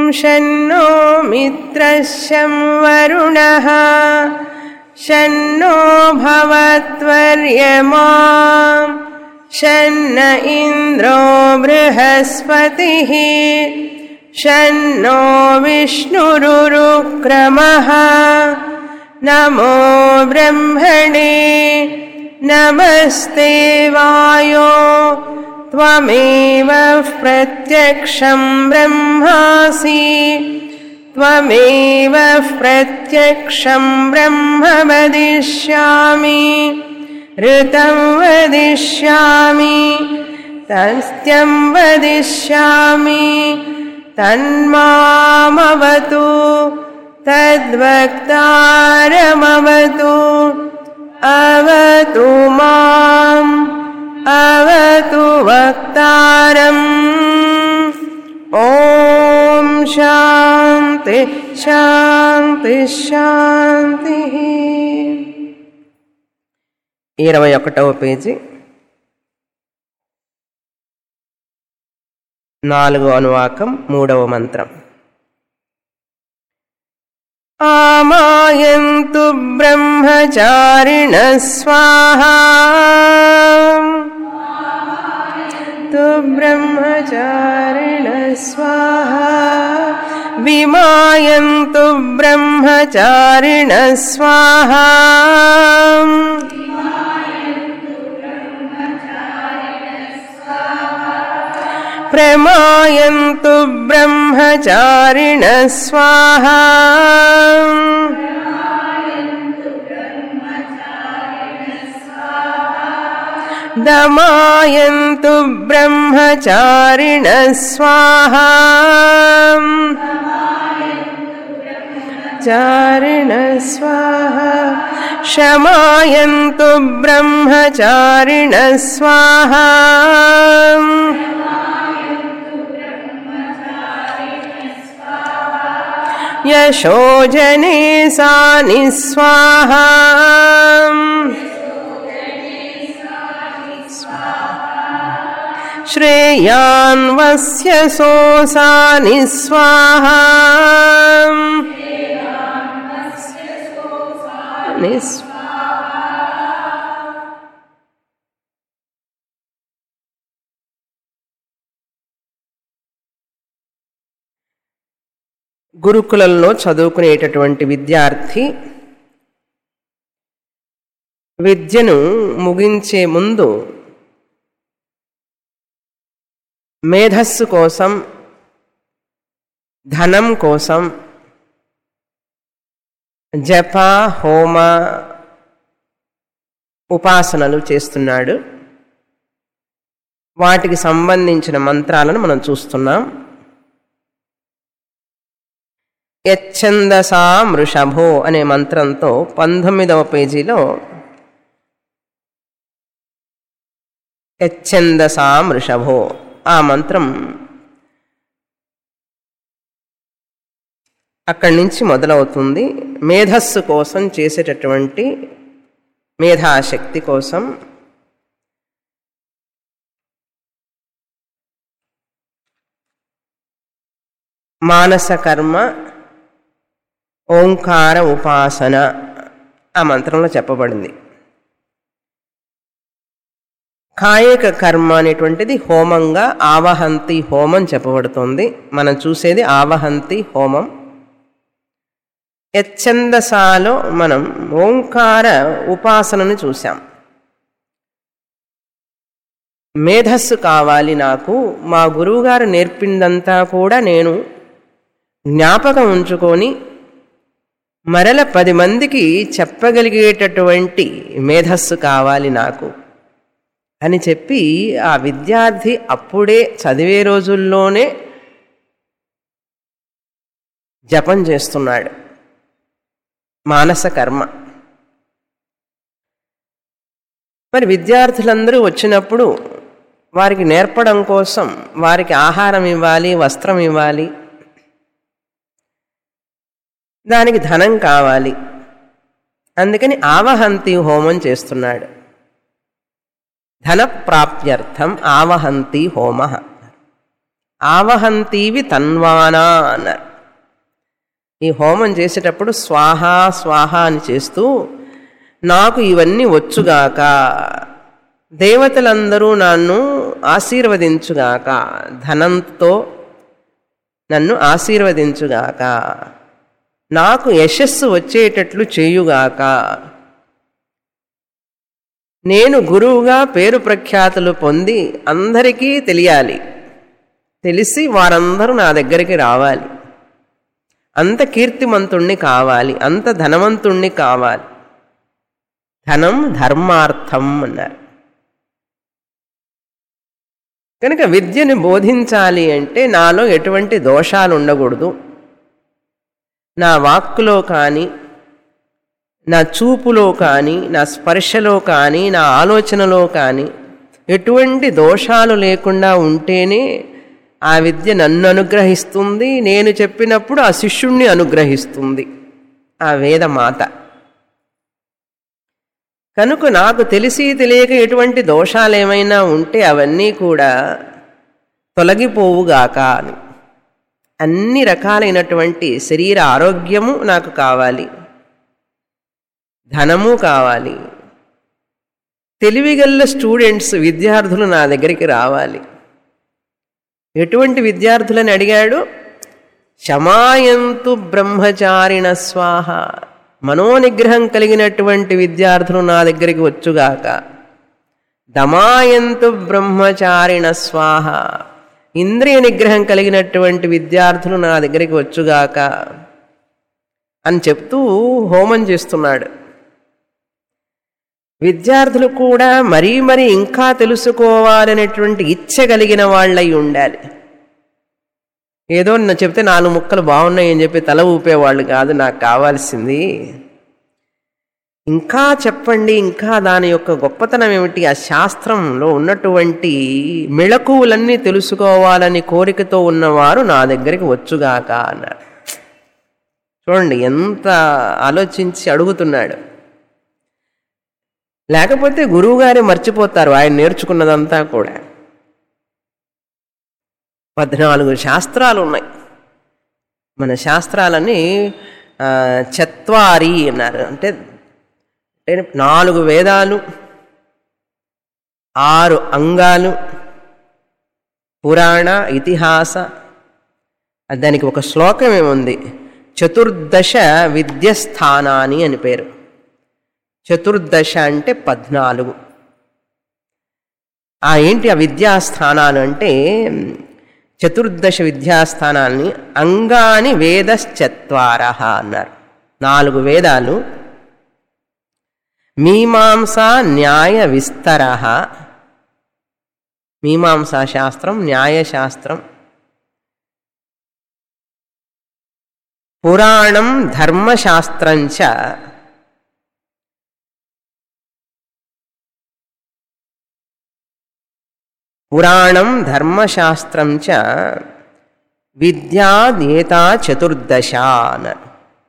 शन्नो मित्रशं वरुणः शन्नो भवत्वर्यमा शन्न इन्द्रो बृहस्पतिः शन्नो विष्णुरुरुक्रमः नमो ब्रह्मणे नमस्ते वायो त्वमेव प्रत्यक्षं ब्रह्मासि त्वमेव प्रत्यक्षं ब्रह्म वदिष्यामि ऋतं वदिष्यामि तस्त्यं वदिष्यामि तन्मामवतु तद्वक्तारमवतु अवतु माम् अवतु वक्तारम् ॐ शान्ति శాంతి శాంతి ఇరవై ఒకటవ పేజీ నాలుగో అనువాకం మూడవ మంత్రం ఆమాయంతు బ్రహ్మచారిణ స్వాహా तु ब्रह्मचारिण स्वाहा विमायन्तु ब्रह्मचारिण स्वाहा प्रमायन्तु ब्रह्मचारिण स्वाहा दमायन्तु ब्रह्मचारिण स्वाहा चारिण स्वाहा शमायन्तु ब्रह्मचारिण स्वाहा यशोजने सानि स्वाहा श्रेयान्वस्य सोऽसानि स्वाहा निस्- గురుకులంలో చదువుకునేటటువంటి విద్యార్థి విద్యను ముగించే ముందు మేధస్సు కోసం ధనం కోసం జప హోమ ఉపాసనలు చేస్తున్నాడు వాటికి సంబంధించిన మంత్రాలను మనం చూస్తున్నాం యచ్ఛందసా మృషభో అనే మంత్రంతో పంతొమ్మిదవ పేజీలో యచ్ఛందసా మృషభో ఆ మంత్రం అక్కడి నుంచి మొదలవుతుంది మేధస్సు కోసం చేసేటటువంటి మేధాశక్తి కోసం మానస కర్మ ఓంకార ఉపాసన ఆ మంత్రంలో చెప్పబడింది కాయక కర్మ అనేటువంటిది హోమంగా ఆవహంతి హోమం చెప్పబడుతుంది మనం చూసేది ఆవహంతి హోమం యచ్ఛందసాలో మనం ఓంకార ఉపాసనను చూసాం మేధస్సు కావాలి నాకు మా గురువుగారు నేర్పిందంతా కూడా నేను జ్ఞాపకం ఉంచుకొని మరల పది మందికి చెప్పగలిగేటటువంటి మేధస్సు కావాలి నాకు అని చెప్పి ఆ విద్యార్థి అప్పుడే చదివే రోజుల్లోనే జపం చేస్తున్నాడు మానస కర్మ మరి విద్యార్థులందరూ వచ్చినప్పుడు వారికి నేర్పడం కోసం వారికి ఆహారం ఇవ్వాలి వస్త్రం ఇవ్వాలి దానికి ధనం కావాలి అందుకని ఆవహంతి హోమం చేస్తున్నాడు ధన ప్రాప్త్యర్థం ఆవహంతి హోమ ఆవహంతీవి తన్వానా అన్నారు ఈ హోమం చేసేటప్పుడు స్వాహ స్వాహ అని చేస్తూ నాకు ఇవన్నీ వచ్చుగాక దేవతలందరూ నన్ను ఆశీర్వదించుగాక ధనంతో నన్ను ఆశీర్వదించుగాక నాకు యశస్సు వచ్చేటట్లు చేయుగాక నేను గురువుగా పేరు ప్రఖ్యాతులు పొంది అందరికీ తెలియాలి తెలిసి వారందరూ నా దగ్గరికి రావాలి అంత కీర్తిమంతుణ్ణి కావాలి అంత ధనవంతుణ్ణి కావాలి ధనం ధర్మార్థం అన్నారు కనుక విద్యను బోధించాలి అంటే నాలో ఎటువంటి దోషాలు ఉండకూడదు నా వాక్కులో కానీ నా చూపులో కానీ నా స్పర్శలో కానీ నా ఆలోచనలో కానీ ఎటువంటి దోషాలు లేకుండా ఉంటేనే ఆ విద్య నన్ను అనుగ్రహిస్తుంది నేను చెప్పినప్పుడు ఆ శిష్యుణ్ణి అనుగ్రహిస్తుంది ఆ వేదమాత కనుక నాకు తెలిసి తెలియక ఎటువంటి దోషాలు ఏమైనా ఉంటే అవన్నీ కూడా తొలగిపోవుగాక అని అన్ని రకాలైనటువంటి శరీర ఆరోగ్యము నాకు కావాలి ధనము కావాలి తెలివిగల్ల స్టూడెంట్స్ విద్యార్థులు నా దగ్గరికి రావాలి ఎటువంటి విద్యార్థులని అడిగాడు శమాయంతు బ్రహ్మచారిణ స్వాహ మనోనిగ్రహం కలిగినటువంటి విద్యార్థులు నా దగ్గరికి వచ్చుగాక దమాయంతు బ్రహ్మచారిణ స్వాహ ఇంద్రియ నిగ్రహం కలిగినటువంటి విద్యార్థులు నా దగ్గరికి వచ్చుగాక అని చెప్తూ హోమం చేస్తున్నాడు విద్యార్థులు కూడా మరీ మరీ ఇంకా తెలుసుకోవాలనేటువంటి ఇచ్చ కలిగిన వాళ్ళై ఉండాలి ఏదో నా చెప్తే నాలుగు ముక్కలు బాగున్నాయి అని చెప్పి తల ఊపేవాళ్ళు కాదు నాకు కావాల్సింది ఇంకా చెప్పండి ఇంకా దాని యొక్క గొప్పతనం ఏమిటి ఆ శాస్త్రంలో ఉన్నటువంటి మెళకువలన్నీ తెలుసుకోవాలని కోరికతో ఉన్నవారు నా దగ్గరికి వచ్చుగాక అన్నాడు చూడండి ఎంత ఆలోచించి అడుగుతున్నాడు లేకపోతే గురువుగారే మర్చిపోతారు ఆయన నేర్చుకున్నదంతా కూడా పద్నాలుగు శాస్త్రాలు ఉన్నాయి మన శాస్త్రాలని ఆ, చత్వారి అన్నారు అంటే అంటే నాలుగు వేదాలు ఆరు అంగాలు పురాణ ఇతిహాస దానికి ఒక శ్లోకం ఏముంది చతుర్దశ విద్యస్థానాని అని పేరు చతుర్దశ అంటే పద్నాలుగు ఆ ఏంటి ఆ విద్యాస్థానాలు అంటే చతుర్దశ విద్యాస్థానాల్ని అంగాని వేదశ్చత్వార అన్నారు నాలుగు వేదాలు మీమాంసా న్యాయ విస్తర మీమాంసా శాస్త్రం న్యాయశాస్త్రం పురాణం ధర్మశాస్త్రంచ పురాణం ధర్మశాస్త్రం చ విద్యాదేతా చతుర్దశ అన్నారు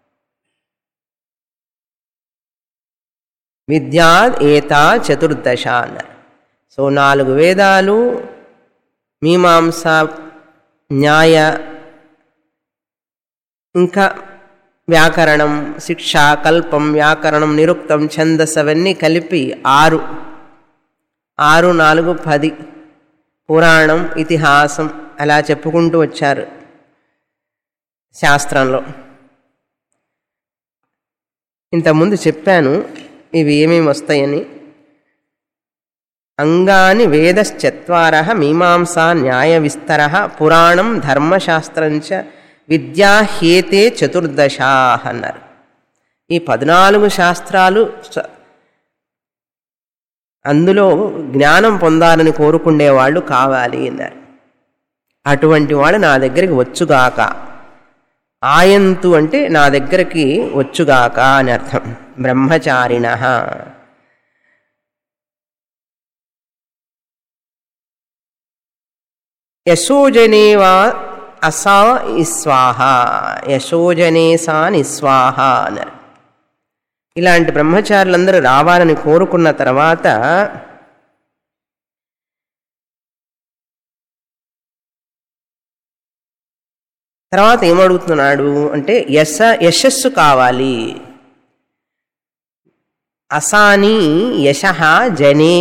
విద్యా ఏతా చతుర్దశ అన్నారు సో నాలుగు వేదాలు మీమాంస న్యాయ ఇంకా వ్యాకరణం శిక్ష కల్పం వ్యాకరణం నిరుక్తం ఛందస్ అవన్నీ కలిపి ఆరు ఆరు నాలుగు పది పురాణం ఇతిహాసం అలా చెప్పుకుంటూ వచ్చారు శాస్త్రంలో ఇంతకుముందు చెప్పాను ఇవి ఏమేమి వస్తాయని అంగాని వేదశ్చత్వార మీమాంసా న్యాయ విస్తర పురాణం ధర్మశాస్త్రంచ విద్యా హేతే చతుర్దశా అన్నారు ఈ పద్నాలుగు శాస్త్రాలు స- అందులో జ్ఞానం పొందాలని కోరుకునే వాళ్ళు కావాలి అన్నారు అటువంటి వాడు నా దగ్గరికి వచ్చుగాక ఆయంతు అంటే నా దగ్గరికి వచ్చుగాక అని అర్థం బ్రహ్మచారిణ యశోజనే వా అసా ఇస్వాహ యశోజనే సా నిస్వాహ అన్నారు ఇలాంటి బ్రహ్మచారులందరూ రావాలని కోరుకున్న తర్వాత తర్వాత ఏమడుగుతున్నాడు అంటే యశ యశస్సు కావాలి అసాని యశ జనే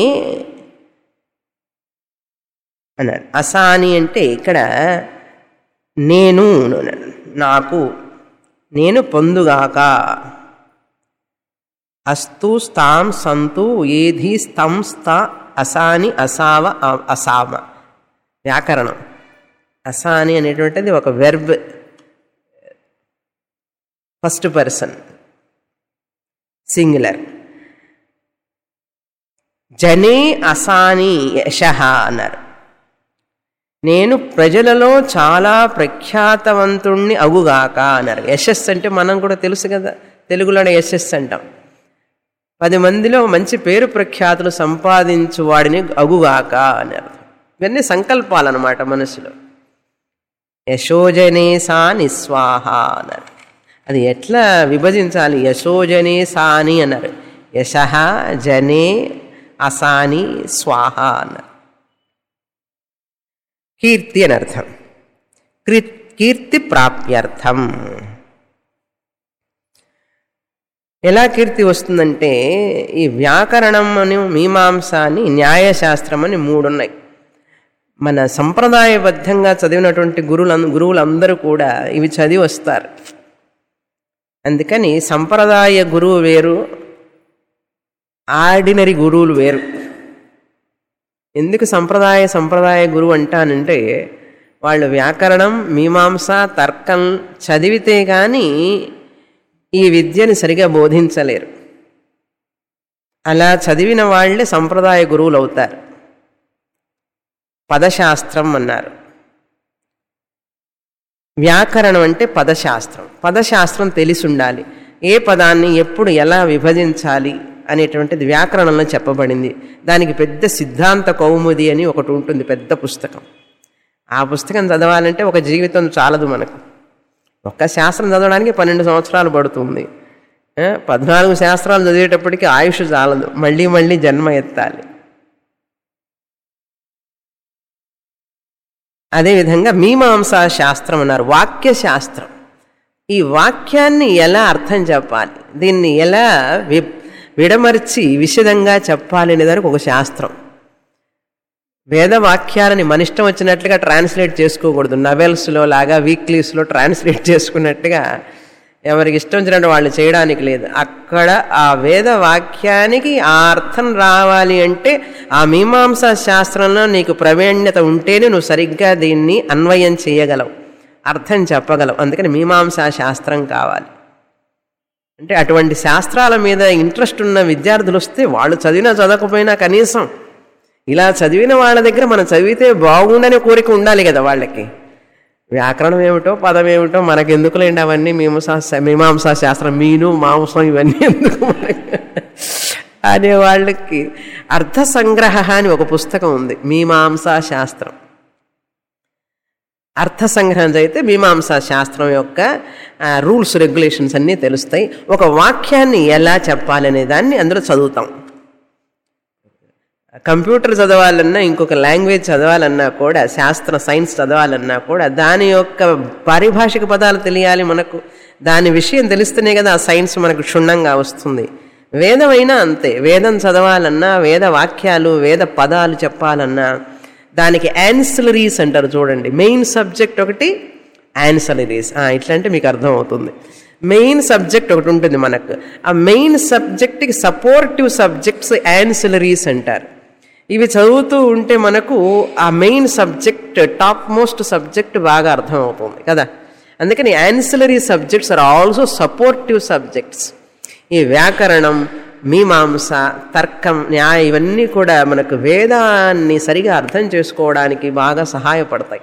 అన్నాడు అసాని అంటే ఇక్కడ నేను అన్నాడు. నాకు నేను పొందుగాక అస్తు స్తాం సంతు ఏధి స్తం స్థ అసాని అసావ అ- అసామ వ్యాకరణం అసాని అనేటువంటిది ఒక వెర్బ్ ఫస్ట్ పర్సన్ సింగులర్ జనే అసాని యశ అన్నారు నేను ప్రజలలో చాలా ప్రఖ్యాతవంతుణ్ణి అగుగాక అన్నారు యశస్ అంటే మనం కూడా తెలుసు కదా తెలుగులోనే యశస్ అంటాం పది మందిలో మంచి పేరు ప్రఖ్యాతులు సంపాదించు వాడిని అగుగాక అన్నారు ఇవన్నీ సంకల్పాలు అనమాట మనసులో యశోజనే సా నిస్వాహ అన్నారు అది ఎట్లా విభజించాలి యశోజనే సాని అన్నారు యశ జనే అసాని స్వాహ అన్నారు కీర్తి అని అర్థం కీ- కీర్తి ప్రాప్యర్థం ఎలా కీర్తి వస్తుందంటే ఈ వ్యాకరణం అని మీమాంస అని న్యాయశాస్త్రం అని మూడు ఉన్నాయి మన సంప్రదాయబద్ధంగా చదివినటువంటి గురువుల గురువులందరూ కూడా ఇవి చదివి వస్తారు అందుకని సంప్రదాయ గురువు వేరు ఆర్డినరీ గురువులు వేరు ఎందుకు సంప్రదాయ సంప్రదాయ గురువు అంటానంటే వాళ్ళు వ్యాకరణం మీమాంస తర్కం చదివితే కానీ ఈ విద్యని సరిగా బోధించలేరు అలా చదివిన వాళ్ళే సంప్రదాయ గురువులు అవుతారు పదశాస్త్రం అన్నారు వ్యాకరణం అంటే పదశాస్త్రం పదశాస్త్రం తెలిసి ఉండాలి ఏ పదాన్ని ఎప్పుడు ఎలా విభజించాలి అనేటువంటిది వ్యాకరణంలో చెప్పబడింది దానికి పెద్ద సిద్ధాంత కౌముది అని ఒకటి ఉంటుంది పెద్ద పుస్తకం ఆ పుస్తకం చదవాలంటే ఒక జీవితం చాలదు మనకు ఒక్క శాస్త్రం చదవడానికి పన్నెండు సంవత్సరాలు పడుతుంది ఆ, పద్నాలుగు శాస్త్రాలు చదివేటప్పటికి ఆయుష్ చాలదు మళ్ళీ మళ్ళీ జన్మ ఎత్తాలి అదేవిధంగా మీమాంసా శాస్త్రం అన్నారు వాక్య శాస్త్రం ఈ వాక్యాన్ని ఎలా అర్థం చెప్పాలి దీన్ని ఎలా వి విడమర్చి విశదంగా చెప్పాలి అనేదానికి ఒక శాస్త్రం వేదవాక్యాలని మన ఇష్టం వచ్చినట్లుగా ట్రాన్స్లేట్ చేసుకోకూడదు నవెల్స్లో లాగా వీక్లీస్లో ట్రాన్స్లేట్ చేసుకున్నట్టుగా ఎవరికి ఇష్టం వచ్చినట్టు వాళ్ళు చేయడానికి లేదు అక్కడ ఆ వేద వాక్యానికి ఆ అర్థం రావాలి అంటే ఆ మీమాంసా శాస్త్రంలో నీకు ప్రవీణ్యత ఉంటేనే నువ్వు సరిగ్గా దీన్ని అన్వయం చేయగలవు అర్థం చెప్పగలవు అందుకని మీమాంసా శాస్త్రం కావాలి అంటే అటువంటి శాస్త్రాల మీద ఇంట్రెస్ట్ ఉన్న విద్యార్థులు వస్తే వాళ్ళు చదివినా చదవకపోయినా కనీసం ఇలా చదివిన వాళ్ళ దగ్గర మనం చదివితే బాగుండనే కోరిక ఉండాలి కదా వాళ్ళకి వ్యాకరణం ఏమిటో పదం ఏమిటో మనకి ఎందుకులేండి అవన్నీ మీమాంసా మీమాంసా శాస్త్రం మీను మాంసం ఇవన్నీ ఎందుకు మనకి అనే వాళ్ళకి అర్థ సంగ్రహ అని ఒక పుస్తకం ఉంది మీమాంసా శాస్త్రం అర్థ సంగ్రహం చదివితే మీమాంసా శాస్త్రం యొక్క రూల్స్ రెగ్యులేషన్స్ అన్నీ తెలుస్తాయి ఒక వాక్యాన్ని ఎలా చెప్పాలనే దాన్ని అందులో చదువుతాం కంప్యూటర్ చదవాలన్నా ఇంకొక లాంగ్వేజ్ చదవాలన్నా కూడా శాస్త్ర సైన్స్ చదవాలన్నా కూడా దాని యొక్క పారిభాషిక పదాలు తెలియాలి మనకు దాని విషయం తెలిస్తేనే కదా ఆ సైన్స్ మనకు క్షుణ్ణంగా వస్తుంది వేదమైనా అంతే వేదం చదవాలన్నా వేద వాక్యాలు వేద పదాలు చెప్పాలన్నా దానికి యాన్సిలరీస్ అంటారు చూడండి మెయిన్ సబ్జెక్ట్ ఒకటి యాన్సలరీస్ ఇట్లంటే మీకు అర్థమవుతుంది మెయిన్ సబ్జెక్ట్ ఒకటి ఉంటుంది మనకు ఆ మెయిన్ సబ్జెక్ట్కి సపోర్టివ్ సబ్జెక్ట్స్ యాన్సిలరీస్ అంటారు ఇవి చదువుతూ ఉంటే మనకు ఆ main subject top most subject బాగా అర్థమవుతుంది కదా అందుకని ancillary subjects are also supportive subjects ఈ వ్యాకరణం మీమాంస తర్కం న్యాయ ఇవన్నీ కూడా మనకు వేదాన్ని సరిగా అర్థం చేసుకోవడానికి బాగా సహాయపడతాయి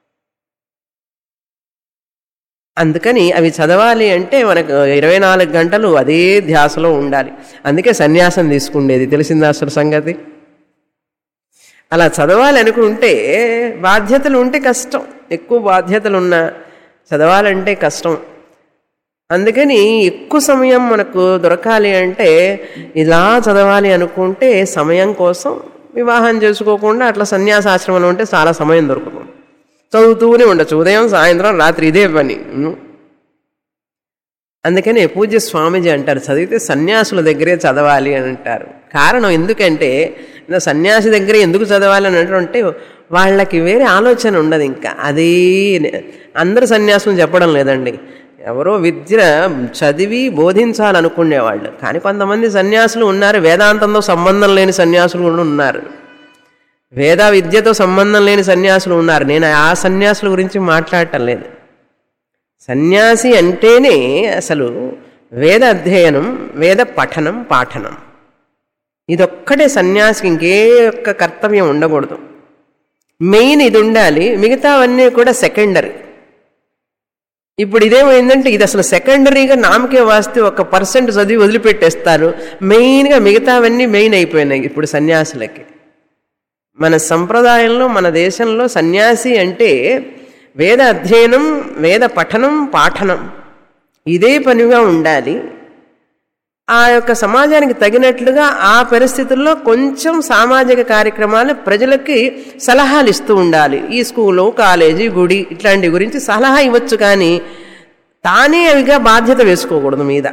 అందుకని అవి చదవాలి అంటే మనకు ఇరవై నాలుగు గంటలు అదే ధ్యాసలో ఉండాలి అందుకే సన్యాసం తీసుకుండేది తెలిసిందా అసలు సంగతి అలా చదవాలి అనుకుంటే బాధ్యతలు ఉంటే కష్టం ఎక్కువ బాధ్యతలు ఉన్నా చదవాలంటే కష్టం అందుకని ఎక్కువ సమయం మనకు దొరకాలి అంటే ఇలా చదవాలి అనుకుంటే సమయం కోసం వివాహం చేసుకోకుండా అట్లా సన్యాసాశ్రమంలో ఉంటే చాలా సమయం దొరుకుతుంది చదువుతూనే ఉండొచ్చు ఉదయం సాయంత్రం రాత్రి ఇదే పని ఉం. అందుకని పూజ్య స్వామీజీ అంటారు చదివితే సన్యాసుల దగ్గరే చదవాలి అని అంటారు కారణం ఎందుకంటే ఇలా సన్యాసి దగ్గరే ఎందుకు చదవాలి అని అంటే వాళ్ళకి వేరే ఆలోచన ఉండదు ఇంకా అది అందరు సన్యాసులు చెప్పడం లేదండి ఎవరో విద్య చదివి బోధించాలనుకునేవాళ్ళు కానీ కొంతమంది సన్యాసులు ఉన్నారు వేదాంతంతో సంబంధం లేని సన్యాసులు కూడా ఉన్నారు వేద విద్యతో సంబంధం లేని సన్యాసులు ఉన్నారు నేను ఆ సన్యాసుల గురించి మాట్లాడటం లేదు సన్యాసి అంటేనే అసలు వేద అధ్యయనం వేద పఠనం పాఠనం ఇదొక్కటే సన్యాసికి ఇంకే ఒక్క కర్తవ్యం ఉండకూడదు మెయిన్ ఇది ఉండాలి మిగతావన్నీ కూడా సెకండరీ ఇప్పుడు ఇదేమైందంటే ఇది అసలు సెకండరీగా నామకే వాస్తే ఒక పర్సెంట్ చదివి వదిలిపెట్టేస్తారు మెయిన్గా మిగతావన్నీ మెయిన్ అయిపోయినాయి ఇప్పుడు సన్యాసులకి మన సంప్రదాయంలో మన దేశంలో సన్యాసి అంటే వేద అధ్యయనం వేద పఠనం పాఠనం ఇదే పనిగా ఉండాలి ఆ యొక్క సమాజానికి తగినట్లుగా ఆ పరిస్థితుల్లో కొంచెం సామాజిక కార్యక్రమాలు ప్రజలకి సలహాలు ఇస్తూ ఉండాలి ఈ స్కూలు కాలేజీ గుడి ఇట్లాంటి గురించి సలహా ఇవ్వచ్చు కానీ తానే అవిగా బాధ్యత వేసుకోకూడదు మీద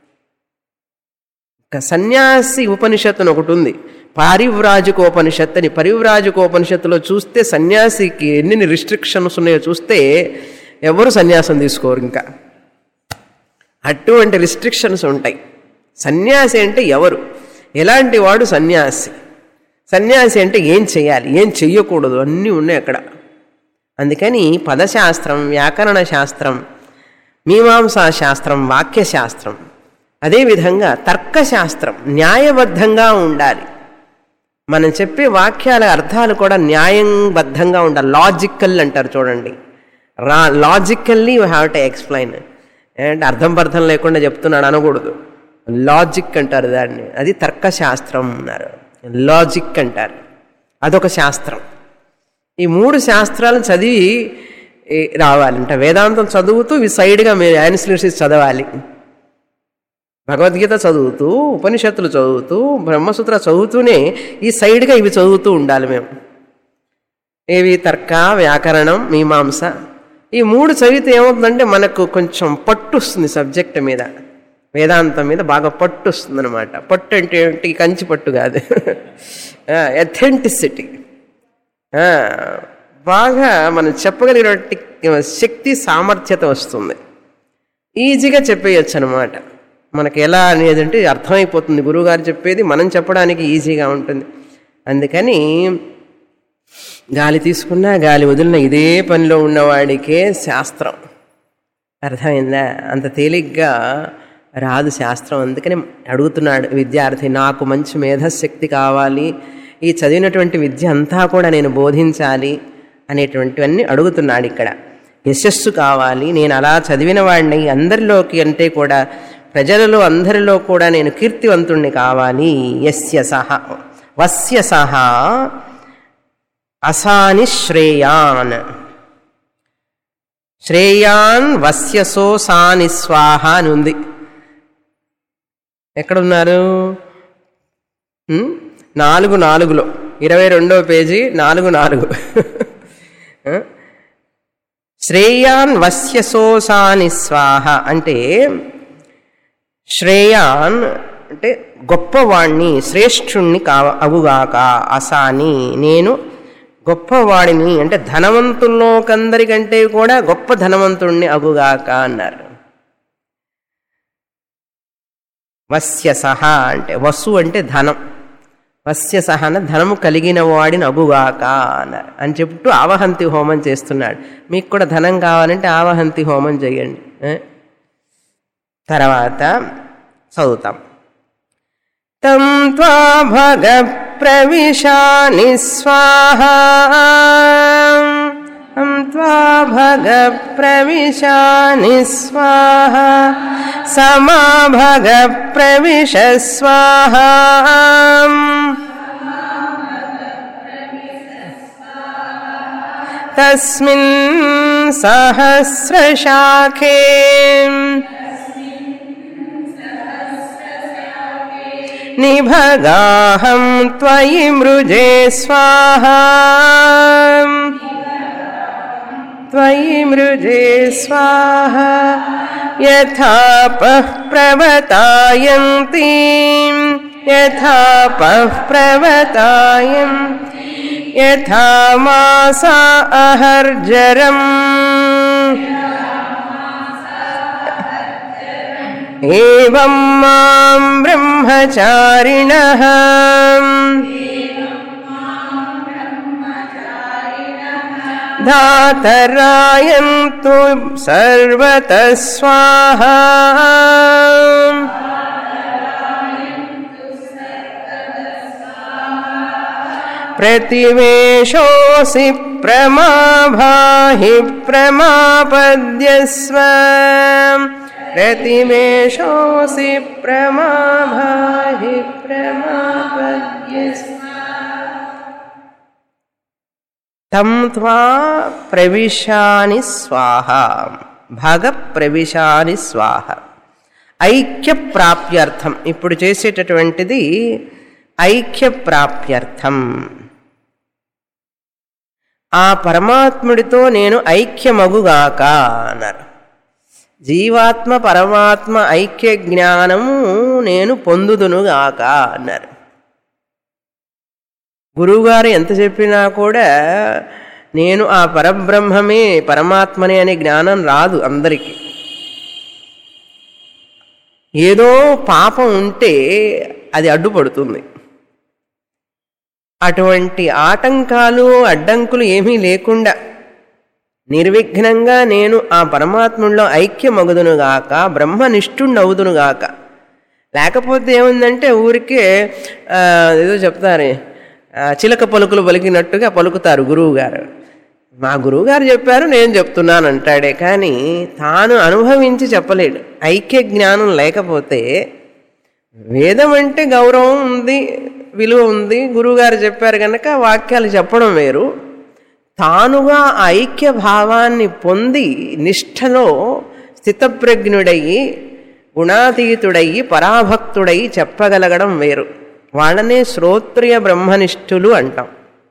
ఒక సన్యాసి ఉపనిషత్తు అని ఒకటి ఉంది పారివ్రాజకోపనిషత్తు అని పరివ్రాజకోపనిషత్తులో చూస్తే సన్యాసికి ఎన్ని రిస్ట్రిక్షన్స్ ఉన్నాయో చూస్తే ఎవరు సన్యాసం తీసుకోరు ఇంకా అటువంటి రిస్ట్రిక్షన్స్ ఉంటాయి సన్యాసి అంటే ఎవరు ఎలాంటి వాడు సన్యాసి సన్యాసి అంటే ఏం చేయాలి ఏం చెయ్యకూడదు అన్నీ ఉన్నాయి అక్కడ అందుకని పదశాస్త్రం వ్యాకరణ శాస్త్రం మీమాంసా శాస్త్రం వాక్యశాస్త్రం అదేవిధంగా తర్కశాస్త్రం న్యాయబద్ధంగా ఉండాలి మనం చెప్పే వాక్యాల అర్థాలు కూడా న్యాయబద్ధంగా ఉండాలి లాజికల్ అంటారు చూడండి రా logically you have to explain అంటే అర్థం పర్థం లేకుండా చెప్తున్నాడు అనకూడదు లాజిక్ అంటారు దాన్ని అది తర్కశాస్త్రం అన్నారు లాజిక్ అంటారు అదొక శాస్త్రం ఈ మూడు శాస్త్రాలు చదివి ఈ, రావాలంట వేదాంతం చదువుతూ ఇవి సైడ్గా మీరు యాన్సిలరీస్ చదవాలి భగవద్గీత చదువుతూ ఉపనిషత్తులు చదువుతూ బ్రహ్మసూత్ర చదువుతూనే ఈ సైడ్గా ఇవి చదువుతూ ఉండాలి మేము ఏవి తర్క వ్యాకరణం మీమాంస ఈ మూడు చదివితే ఏమవుతుందంటే మనకు కొంచెం పట్టు వస్తుంది సబ్జెక్ట్ మీద వేదాంతం మీద బాగా పట్టు వస్తుంది అనమాట పట్టు అంటే ఏంటి కంచి పట్టు కాదు ఎథెంటిసిటీ బాగా మనం చెప్పగలిగినటువంటి శక్తి సామర్థ్యత వస్తుంది ఈజీగా చెప్పేయచ్చు అనమాట మనకి ఎలా అనేది అంటే అర్థమైపోతుంది గురువుగారు చెప్పేది మనం చెప్పడానికి ఈజీగా ఉంటుంది అందుకని గాలి తీసుకున్నా గాలి వదిలిన ఇదే పనిలో ఉన్నవాడికే శాస్త్రం అర్థమైందా అంత తేలిగ్గా రాదు శాస్త్రం అందుకని అడుగుతున్నాడు విద్యార్థి నాకు మంచి మేధశక్తి కావాలి ఈ చదివినటువంటి విద్య అంతా కూడా నేను బోధించాలి అనేటువంటివన్నీ అడుగుతున్నాడు ఇక్కడ యశస్సు కావాలి నేను అలా చదివిన వాడిని అందరిలోకి అంటే కూడా ప్రజలలో అందరిలో కూడా నేను కీర్తివంతుణ్ణి కావాలి యస్య సహా వస్య సహా అసాని శ్రేయాన్ శ్రేయాన్ వస్యసో సాని స్వాహ అని ఉంది ఎక్కడున్నారు ఉం? నాలుగు నాలుగులో ఇరవై రెండవ పేజీ నాలుగు నాలుగు ఆ? శ్రేయాన్ వస్యసోసాని స్వాహ అంటే శ్రేయాన్ అంటే గొప్పవాణ్ణి శ్రేష్ఠుణ్ణి కావ అగుగాక అసాని నేను గొప్పవాడిని అంటే ధనవంతుల్లోకందరికంటే కూడా గొప్ప ధనవంతుణ్ణి అగుగాక అన్నారు వస్య సహా అంటే వసు అంటే ధనం వస్య సహన ధనము కలిగిన వాడిని అగుగాక అన్నారు అని చెప్తూ ఆవహంతి హోమం చేస్తున్నాడు మీకు కూడా ధనం కావాలంటే ఆవహంతి హోమం చేయండి ఏ? తర్వాత చదువుతాం తం త్వా భగ ప్రవిశాని స్వాహ తం త్వా భగ ప్రవిశాని స్వాహ సమా భగ ప్రవిశ స్వాహ తస్మిన్ సహస్రశాఖే నిభగాహం త్వయి మృజే స్వాహ त्वयि मृजे स्वाहा यथापः प्रवतायन्ती यथापः प्रवतायन् यथा मासा अहर्जरम् एवं मां ब्रह्मचारिणः धातरायन्तु सर्वतः स्वाहा प्रतिवेशोऽसि प्रमाभाहि प्रमापद्यस्व प्रतिवेशोऽसि प्रमाभाहि प्रमापद्यस्व తం త్వా ప్రవిశాని స్వాహ భగ ప్రవిశాని స్వాహ ఐక్య ప్రాప్యర్థం ఇప్పుడు చేసేటటువంటిది ఐక్య ప్రాప్యర్థం ఆ పరమాత్ముడితో నేను ఐక్యమగుగాక అన్నారు జీవాత్మ పరమాత్మ ఐక్య జ్ఞానము నేను పొందుదునుగాక అన్నారు గురువుగారు ఎంత చెప్పినా కూడా నేను ఆ పరబ్రహ్మమే పరమాత్మనే అనే జ్ఞానం రాదు అందరికీ ఏదో పాపం ఉంటే అది అడ్డుపడుతుంది అటువంటి ఆటంకాలు అడ్డంకులు ఏమీ లేకుండా నిర్విఘ్నంగా నేను ఆ పరమాత్ముల్లో ఐక్యమగుదునుగాక బ్రహ్మనిష్ఠుండవుదునుగాక లేకపోతే ఏముందంటే ఊరికే ఆ, ఏదో చెప్తారే ఆ, చిలక పలుకులు పలికినట్టుగా పలుకుతారు గురువు గారు మా గురువు గారు చెప్పారు నేను చెప్తున్నాను అంటాడే కానీ తాను అనుభవించి చెప్పలేడు ఐక్య జ్ఞానం లేకపోతే వేదం అంటే గౌరవం ఉంది విలువ ఉంది గురువుగారు చెప్పారు కనుక వాక్యాలు చెప్పడం వేరు తానుగా ఆ ఐక్య భావాన్ని పొంది నిష్ఠలో స్థితప్రజ్ఞుడయ్యి గుణాతీతుడయ్యి పరాభక్తుడయి చెప్పగలగడం వేరు వాళ్ళనే శ్రోత్రియ బ్రహ్మనిష్ఠులు అంటాం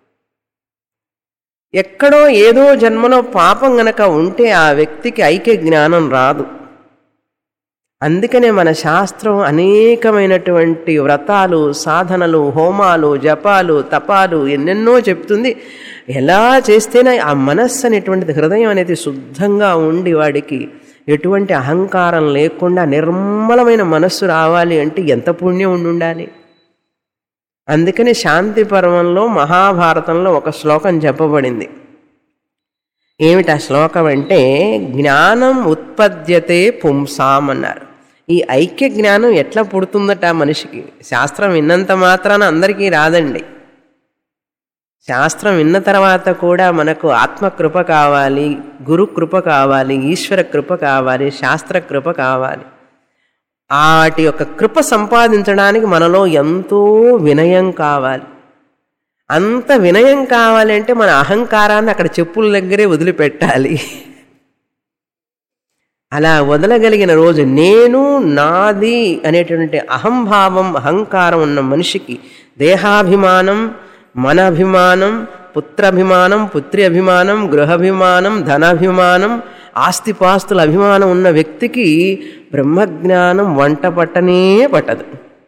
ఎక్కడో ఏదో జన్మలో పాపం గనక ఉంటే ఆ వ్యక్తికి ఐక్య జ్ఞానం రాదు అందుకనే మన శాస్త్రం అనేకమైనటువంటి వ్రతాలు సాధనలు హోమాలు జపాలు తపాలు ఎన్నెన్నో చెప్తుంది ఎలా చేస్తేనే ఆ మనస్సు అనేటువంటిది హృదయం అనేది శుద్ధంగా ఉండి వాడికి ఎటువంటి అహంకారం లేకుండా నిర్మలమైన మనస్సు రావాలి అంటే ఎంత పుణ్యం ఉండి ఉండాలి అందుకని శాంతి పర్వంలో మహాభారతంలో ఒక శ్లోకం చెప్పబడింది ఏమిటి ఆ శ్లోకం అంటే జ్ఞానం ఉత్పద్యతే పుంసాం అన్నారు ఈ ఐక్య జ్ఞానం ఎట్లా పుడుతుందట ఆ మనిషికి శాస్త్రం విన్నంత మాత్రాన అందరికీ రాదండి శాస్త్రం విన్న తర్వాత కూడా మనకు ఆత్మకృప కావాలి గురు కృప కావాలి ఈశ్వర కృప కావాలి శాస్త్ర కృప కావాలి వాటి యొక్క కృప సంపాదించడానికి మనలో ఎంతో వినయం కావాలి అంత వినయం కావాలంటే మన అహంకారాన్ని అక్కడ చెప్పుల దగ్గరే వదిలిపెట్టాలి అలా వదలగలిగిన రోజు నేను నాది అనేటువంటి అహంభావం అహంకారం ఉన్న మనిషికి దేహాభిమానం మన అభిమానం పుత్రాభిమానం పుత్రి అభిమానం గృహాభిమానం ధనాభిమానం ఆస్తిపాస్తుల అభిమానం ఉన్న వ్యక్తికి బ్రహ్మజ్ఞానం వంట పట్టనే పట్టదు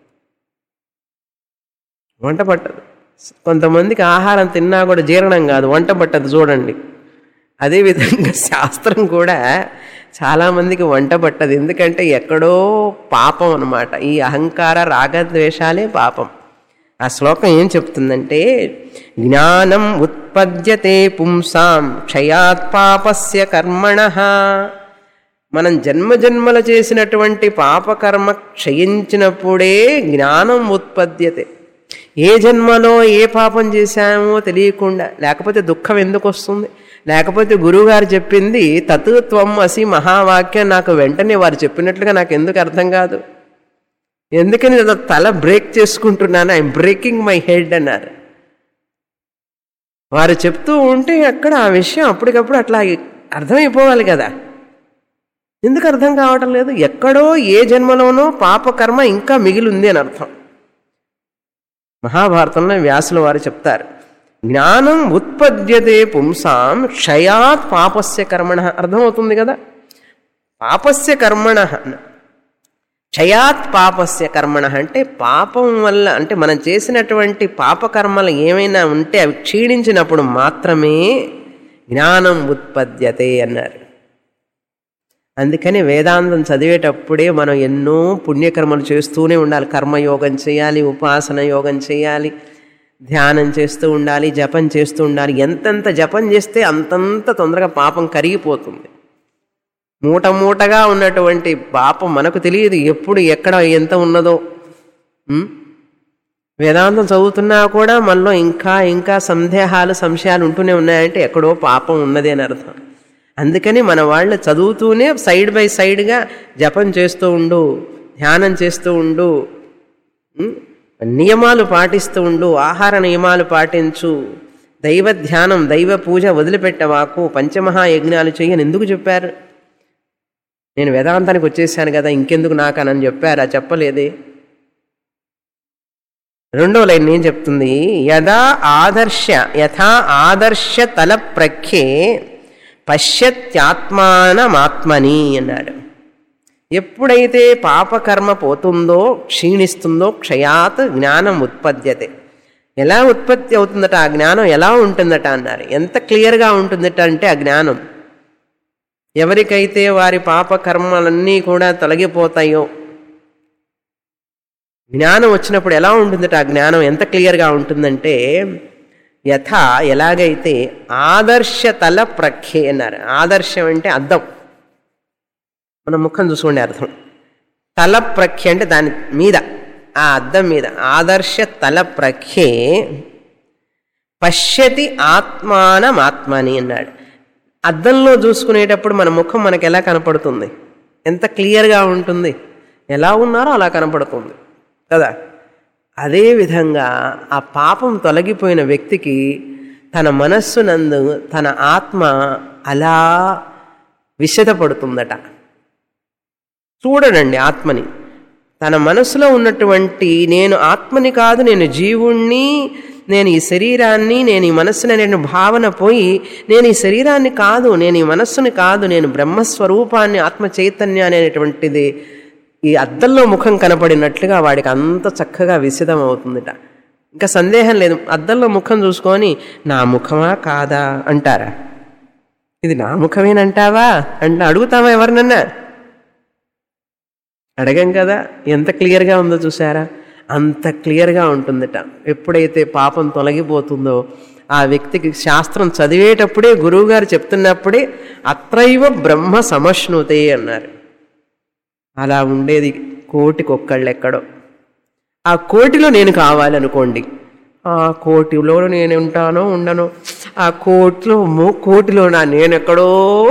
వంట పట్టదు కొంతమందికి ఆహారం తిన్నా కూడా జీర్ణం కాదు వంట పట్టదు చూడండి అదేవిధంగా శాస్త్రం కూడా చాలామందికి వంట పట్టదు ఎందుకంటే ఎక్కడో పాపం అన్నమాట ఈ అహంకార రాగద్వేషాలే పాపం ఆ శ్లోకం ఏం చెప్తుందంటే జ్ఞానం ఉత్పద్యతే పుంసాం క్షయాత్ పాపస్య కర్మణ మనం జన్మజన్మల చేసినటువంటి పాపకర్మ క్షయించినప్పుడే జ్ఞానం ఉత్పద్యతే ఏ జన్మలో ఏ పాపం చేశామో తెలియకుండా లేకపోతే దుఃఖం ఎందుకు వస్తుంది లేకపోతే గురువుగారు చెప్పింది తత్వం అసి మహావాక్యం నాకు వెంటనే వారు చెప్పినట్లుగా నాకు ఎందుకు అర్థం కాదు ఎందుకని నేను తల బ్రేక్ చేసుకుంటున్నాను ఐఎమ్ బ్రేకింగ్ మై హెడ్ అన్నారు వారు చెప్తూ ఉంటే అక్కడ ఆ విషయం అప్పటికప్పుడు అట్లా అర్థమైపోవాలి కదా ఎందుకు అర్థం కావటం లేదు ఎక్కడో ఏ జన్మలోనో పాపకర్మ ఇంకా మిగిలి ఉంది అని అర్థం మహాభారతంలో వ్యాసుల వారు చెప్తారు జ్ఞానం ఉత్పద్యతే పుంసాం క్షయాత్ పాపస్య కర్మణ అర్థమవుతుంది కదా పాపస్య కర్మణ క్షయాత్ పాపస్య కర్మణ అంటే పాపం వల్ల అంటే మనం చేసినటువంటి పాపకర్మలు ఏమైనా ఉంటే అవి క్షీణించినప్పుడు మాత్రమే జ్ఞానం ఉత్పద్యతే అన్నారు అందుకని వేదాంతం చదివేటప్పుడే మనం ఎన్నో పుణ్యకర్మలు చేస్తూనే ఉండాలి కర్మయోగం చేయాలి ఉపాసన యోగం చేయాలి ధ్యానం చేస్తూ ఉండాలి జపం చేస్తూ ఉండాలి ఎంతెంత జపం చేస్తే అంతంత తొందరగా పాపం కరిగిపోతుంది మూట మూటగా ఉన్నటువంటి పాపం మనకు తెలియదు ఎప్పుడు ఎక్కడ ఎంత ఉన్నదో ఉం? వేదాంతం చదువుతున్నా కూడా మనలో ఇంకా ఇంకా సందేహాలు సంశయాలు ఉంటూనే ఉన్నాయంటే ఎక్కడో పాపం ఉన్నది అని అర్థం అందుకని మన వాళ్ళు చదువుతూనే సైడ్ బై సైడ్గా జపం చేస్తూ ఉండు ధ్యానం చేస్తూ ఉండు ఉం? నియమాలు పాటిస్తూ ఉండు ఆహార నియమాలు పాటించు దైవ ధ్యానం దైవ పూజ వదిలిపెట్టవాకు పంచమహాయజ్ఞాలు చెయ్యని ఎందుకు చెప్పారు నేను వేదాంతానికి వచ్చేసాను కదా ఇంకెందుకు నాకనని చెప్పారా చెప్పలేదే రెండో లైన్ ఏం చెప్తుంది యదా ఆదర్శ యథా ఆదర్శ తల ప్రఖ్యే పశ్యత్యాత్మానమాత్మని అన్నాడు ఎప్పుడైతే పాపకర్మ పోతుందో క్షీణిస్తుందో క్షయాత్ జ్ఞానం ఉత్పద్యతే ఎలా ఉత్పత్తి అవుతుందట ఆ జ్ఞానం ఎలా ఉంటుందట అన్నారు ఎంత క్లియర్గా ఉంటుందట అంటే ఆ జ్ఞానం ఎవరికైతే వారి పాపకర్మలన్నీ కూడా తొలగిపోతాయో జ్ఞానం వచ్చినప్పుడు ఎలా ఉంటుందట ఆ జ్ఞానం ఎంత క్లియర్గా ఉంటుందంటే యథ ఎలాగైతే ఆదర్శతల ప్రఖ్యే అన్నారు ఆదర్శం అంటే అద్దం మన ముఖం చూసుకోండి అర్థం తల ప్రఖ్య అంటే దాని మీద ఆ అద్దం మీద ఆదర్శ తల ప్రఖ్యే పశ్యతి ఆత్మానమాత్మని అన్నాడు అద్దంలో చూసుకునేటప్పుడు మన ముఖం మనకు ఎలా కనపడుతుంది ఎంత క్లియర్గా ఉంటుంది ఎలా ఉన్నారో అలా కనపడుతుంది కదా అదేవిధంగా ఆ పాపం తొలగిపోయిన వ్యక్తికి తన మనస్సునందు తన ఆత్మ అలా విషదపడుతుందట చూడడండి ఆత్మని తన మనసులో ఉన్నటువంటి నేను ఆత్మని కాదు నేను జీవుణ్ణి నేను ఈ శరీరాన్ని నేను ఈ మనస్సుని అనే భావన పోయి నేను ఈ శరీరాన్ని కాదు నేను ఈ మనస్సుని కాదు నేను బ్రహ్మస్వరూపాన్ని ఆత్మ చైతన్య అనేటువంటిది ఈ అద్దంలో ముఖం కనపడినట్లుగా వాడికి అంత చక్కగా విసిదం అవుతుందిట ఇంకా సందేహం లేదు అద్దంలో ముఖం చూసుకొని నా ముఖమా కాదా అంటారా ఇది నా ముఖమేనంటావా అంటే అడుగుతావా ఎవరినన్నా అడగం కదా ఎంత క్లియర్గా ఉందో చూసారా అంత క్లియర్గా ఉంటుందట ఎప్పుడైతే పాపం తొలగిపోతుందో ఆ వ్యక్తికి శాస్త్రం చదివేటప్పుడే గురువుగారు చెప్తున్నప్పుడే అత్రైవ బ్రహ్మ సమశ్నుతే అన్నారు అలా ఉండేది కోటికొక్కళ్ళు ఎక్కడో ఆ కోటిలో నేను కావాలనుకోండి ఆ కోటిలో నేను ఉంటానో ఉండను ఆ కోటిలో మో కోటిలో నా నేనెక్కడో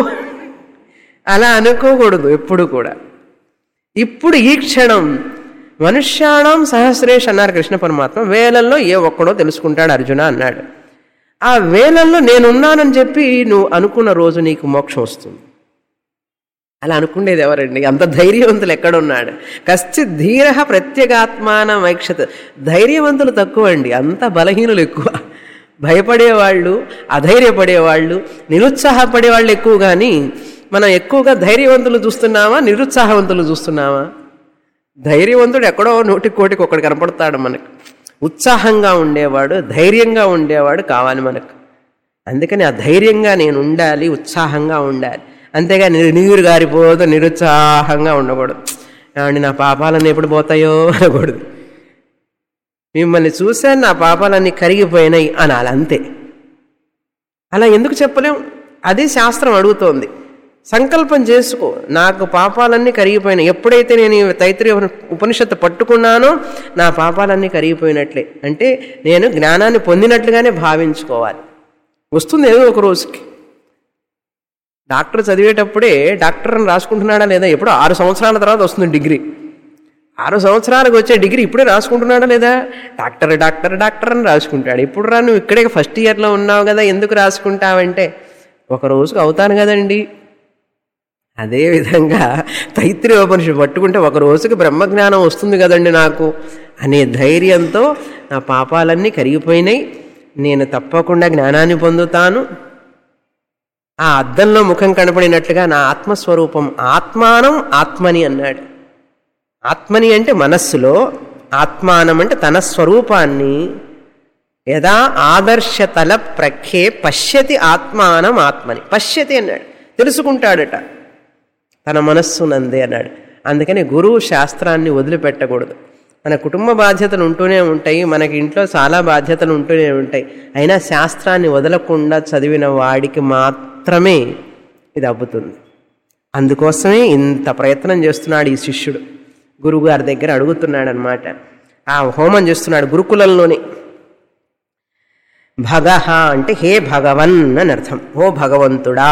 అలా అనుకోకూడదు ఎప్పుడు కూడా ఇప్పుడు ఈ క్షణం మనుష్యాణం సహస్రేష్ అన్నారు కృష్ణ పరమాత్మ వేలల్లో ఏ ఒక్కడో తెలుసుకుంటాడు అర్జున అన్నాడు ఆ వేలల్లో నేనున్నానని చెప్పి నువ్వు అనుకున్న రోజు నీకు మోక్షం వస్తుంది అలా అనుకునేది ఎవరండి అంత ధైర్యవంతులు ఎక్కడున్నాడు కశ్చిత్ ధీర ప్రత్యేగాత్మానం ఐక్షత ధైర్యవంతులు తక్కువ అండి అంత బలహీనులు ఎక్కువ భయపడేవాళ్ళు అధైర్యపడేవాళ్ళు నిరుత్సాహపడేవాళ్ళు ఎక్కువ కానీ మనం ఎక్కువగా ధైర్యవంతులు చూస్తున్నామా నిరుత్సాహవంతులు చూస్తున్నామా ధైర్యవంతుడు ఎక్కడో నూటికి కోటికి ఒకటి కనపడతాడు మనకు ఉత్సాహంగా ఉండేవాడు ధైర్యంగా ఉండేవాడు కావాలి మనకు అందుకని ఆ ధైర్యంగా నేను ఉండాలి ఉత్సాహంగా ఉండాలి అంతేగాని నీరు గారిపోతే నిరుత్సాహంగా ఉండకూడదు ఏమండి నా పాపాలన్నీ ఎప్పుడు పోతాయో అనకూడదు మిమ్మల్ని చూశాను నా పాపాలన్నీ కరిగిపోయినాయి అనాలి అంతే అలా ఎందుకు చెప్పలేం అదే శాస్త్రం అడుగుతోంది సంకల్పం చేసుకో నాకు పాపాలన్నీ కరిగిపోయినాయి ఎప్పుడైతే నేను ఈ తైత్రీయ ఉపనిషత్తు పట్టుకున్నానో నా పాపాలన్నీ కరిగిపోయినట్లే అంటే నేను జ్ఞానాన్ని పొందినట్లుగానే భావించుకోవాలి వస్తుంది ఏదో ఒక రోజుకి డాక్టర్ చదివేటప్పుడే డాక్టర్ అని రాసుకుంటున్నాడా లేదా ఎప్పుడో ఆరు సంవత్సరాల తర్వాత వస్తుంది డిగ్రీ ఆరు సంవత్సరాలకు వచ్చే డిగ్రీ ఇప్పుడే రాసుకుంటున్నాడా లేదా డాక్టర్ డాక్టర్ డాక్టర్ అని రాసుకుంటాడు ఇప్పుడు రా నువ్వు ఇక్కడే ఫస్ట్ ఇయర్లో ఉన్నావు కదా ఎందుకు రాసుకుంటావంటే ఒక రోజుకు అవుతాను కదండి అదేవిధంగా తైత్రీయోపనిషత్తు పట్టుకుంటే ఒక రోజుకి బ్రహ్మజ్ఞానం వస్తుంది కదండి నాకు అనే ధైర్యంతో నా పాపాలన్నీ కరిగిపోయినాయి నేను తప్పకుండా జ్ఞానాన్ని పొందుతాను ఆ అద్దంలో ముఖం కనపడినట్లుగా నా ఆత్మస్వరూపం ఆత్మానం ఆత్మని అన్నాడు ఆత్మని అంటే మనస్సులో ఆత్మానం అంటే తన స్వరూపాన్ని యదా ఆదర్శతల ప్రఖ్యే పశ్యతి ఆత్మానం ఆత్మని పశ్యతి అన్నాడు తెలుసుకుంటాడట తన మనస్సు నందే అన్నాడు అందుకని గురువు శాస్త్రాన్ని వదిలిపెట్టకూడదు మన కుటుంబ బాధ్యతలు ఉంటూనే ఉంటాయి మనకి ఇంట్లో చాలా బాధ్యతలు ఉంటూనే ఉంటాయి అయినా శాస్త్రాన్ని వదలకుండా చదివిన వాడికి మాత్రమే ఇది అబ్బుతుంది అందుకోసమే ఇంత ప్రయత్నం చేస్తున్నాడు ఈ శిష్యుడు గురువు గారి దగ్గర అడుగుతున్నాడు అనమాట ఆ హోమం చేస్తున్నాడు గురుకులంలోనే భగహ అంటే హే భగవన్ అని అర్థం ఓ భగవంతుడా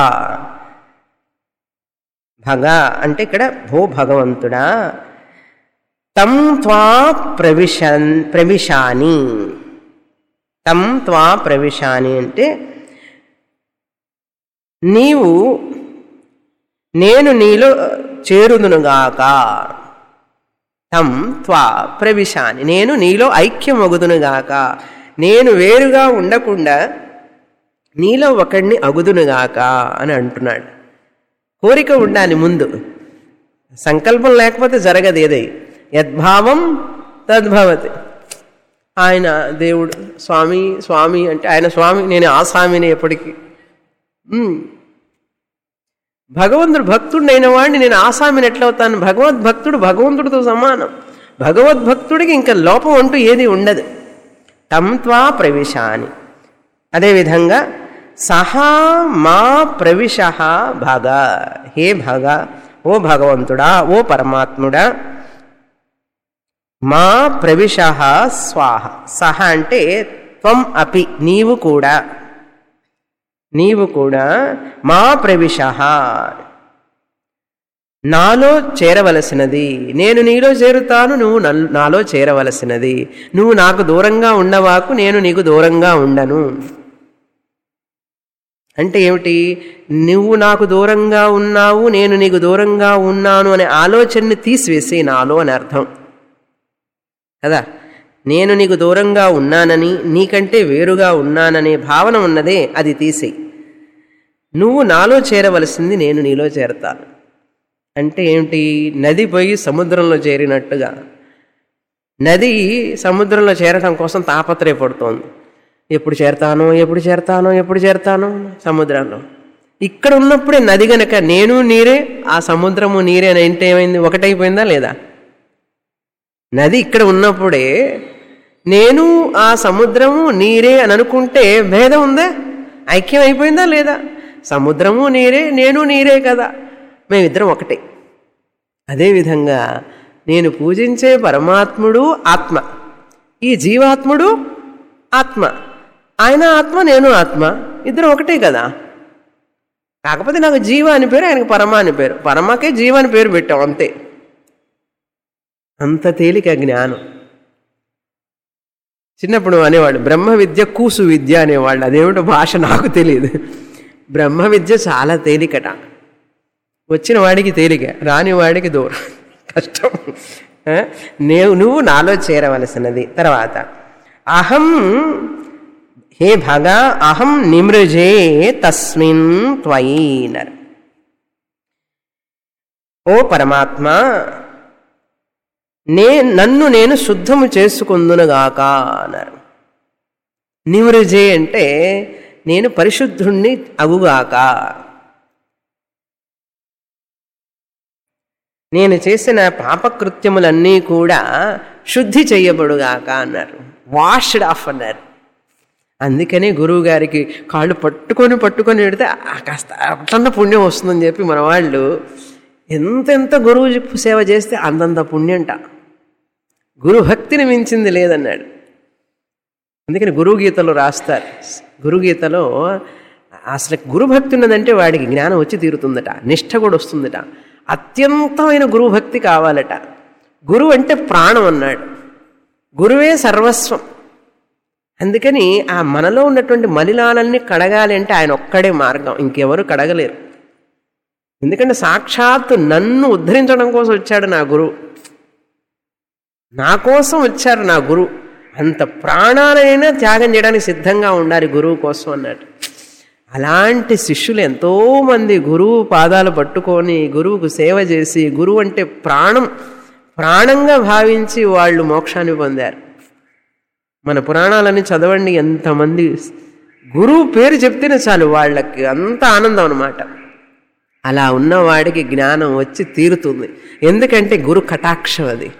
భగ అంటే ఇక్కడ భో భగవంతుడా తం త్వా ప్రవిశన్ ప్రవిశాని తం త్వా ప్రవిశాని అంటే నీవు నేను నీలో చేరుదునుగాక తం త్వా ప్రవిశాని నేను నీలో ఐక్యమగుదునుగాక నేను వేరుగా ఉండకుండా నీలో ఒకడిని అగుదునుగాక అని అంటున్నాడు కోరిక ఉండాలి ముందు సంకల్పం లేకపోతే జరగదు ఏదై యద్భావం తద్భవతి ఆయన దేవుడు స్వామి స్వామి అంటే ఆయన స్వామి నేను ఆ స్వామిని ఎప్పటికీ ఉమ్. భగవంతుడు భక్తుడైన వాడిని నేను ఆసామిని ఎట్లవుతాను భగవద్భక్తుడు భగవంతుడితో సమానం భగవద్భక్తుడికి ఇంకా లోపం అంటూ ఏది ఉండదు తం త్వా ప్రవిశాని అదేవిధంగా సహా మా ప్రవిశ భగ హే భగ ఓ భగవంతుడా ఓ పరమాత్ముడా మా ప్రవిశ స్వాహ సహ అంటే త్వం అపి నీవు కూడా నీవు కూడా మా ప్రవిశ నాలో చేరవలసినది నేను నీలో చేరుతాను నువ్వు నల్- నాలో చేరవలసినది నువ్వు నాకు దూరంగా ఉండవాకు నేను నీకు దూరంగా ఉండను అంటే ఏమిటి నువ్వు నాకు దూరంగా ఉన్నావు నేను నీకు దూరంగా ఉన్నాను అనే ఆలోచనని తీసివేసి నాలో అని అర్థం కదా నేను నీకు దూరంగా ఉన్నానని నీకంటే వేరుగా ఉన్నాననే భావన ఉన్నదే అది తీసేయి నువ్వు నాలో చేరవలసింది నేను నీలో చేరతాను అంటే ఏమిటి నది పోయి సముద్రంలో చేరినట్టుగా నది సముద్రంలో చేరటం కోసం తాపత్రయపడుతోంది ఎప్పుడు చేరతానో ఎప్పుడు చేరతానో ఎప్పుడు చేరతానో సముద్రంలో ఇక్కడ ఉన్నప్పుడే నది గనక నేను నీరే ఆ సముద్రము నీరే అని అంటే ఏమైంది ఒకటైపోయిందా లేదా నది ఇక్కడ ఉన్నప్పుడే నేను ఆ సముద్రము నీరే అని అనుకుంటే భేదం ఉందా ఐక్యం అయిపోయిందా లేదా సముద్రము నీరే నేను నీరే కదా మేమిద్దరం ఒకటే అదేవిధంగా నేను పూజించే పరమాత్ముడు ఆత్మ ఈ జీవాత్ముడు ఆత్మ ఆయన ఆత్మ నేను ఆత్మ ఇద్దరం ఒకటే కదా కాకపోతే నాకు జీవ అని పేరు ఆయనకు పరమ అని పేరు పరమకే జీవ అని పేరు పెట్టాం అంతే అంత తేలిక జ్ఞానం చిన్నప్పుడు అనేవాడు బ్రహ్మ విద్య కూసు విద్య అనేవాళ్ళు అదేమిటో భాష నాకు తెలియదు బ్రహ్మ విద్య చాలా తేలికట వచ్చిన వాడికి తేలిక రాని వాడికి దూరం కష్టం ఆ? నేను నువ్వు నాలో చేరవలసినది తర్వాత అహం హే భగ అహం నిమృజే తస్మిన్ త్వయీనర్ ఓ పరమాత్మ నే నన్ను నేను శుద్ధము చేసుకుందునుగాక అన్నారు నిమృజే అంటే నేను పరిశుద్ధుణ్ణి అగుగాక నేను చేసిన పాపకృత్యములన్నీ కూడా శుద్ధి చెయ్యబడుగాక అన్నారు వాష్డ్ ఆఫ్ అన్నారు అందుకనే గురువు గారికి కాళ్ళు పట్టుకొని పట్టుకొని పెడితే ఆ కాస్త అట్లన్న పుణ్యం వస్తుందని చెప్పి మన వాళ్ళు ఎంతెంత గురువు సేవ చేస్తే అంతంత పుణ్యంట గురు భక్తిని మించింది లేదన్నాడు అందుకని గురువు గీతలో రాస్తారు గురు గీతలో అసలు గురుభక్తి ఉన్నదంటే వాడికి జ్ఞానం వచ్చి తీరుతుందట నిష్ఠ కూడా వస్తుందట అత్యంతమైన గురుభక్తి కావాలట గురువు అంటే ప్రాణం అన్నాడు గురువే సర్వస్వం అందుకని ఆ మనలో ఉన్నటువంటి మలినాలన్నీ కడగాలి అంటే ఆయన ఒక్కడే మార్గం ఇంకెవరు కడగలేరు ఎందుకంటే సాక్షాత్తు నన్ను ఉద్ధరించడం కోసం వచ్చాడు నా గురువు నా కోసం వచ్చారు నా గురువు అంత ప్రాణాలైనా త్యాగం చేయడానికి సిద్ధంగా ఉండాలి గురువు కోసం అన్నట్టు అలాంటి శిష్యులు ఎంతోమంది గురువు పాదాలు పట్టుకొని గురువుకు సేవ చేసి గురువు అంటే ప్రాణం ప్రాణంగా భావించి వాళ్ళు మోక్షాన్ని పొందారు మన పురాణాలని చదవండి ఎంతమంది గురువు పేరు చెప్తేనే చాలు వాళ్ళకి అంత ఆనందం అనమాట అలా ఉన్నవాడికి జ్ఞానం వచ్చి తీరుతుంది ఎందుకంటే గురు కటాక్షం అది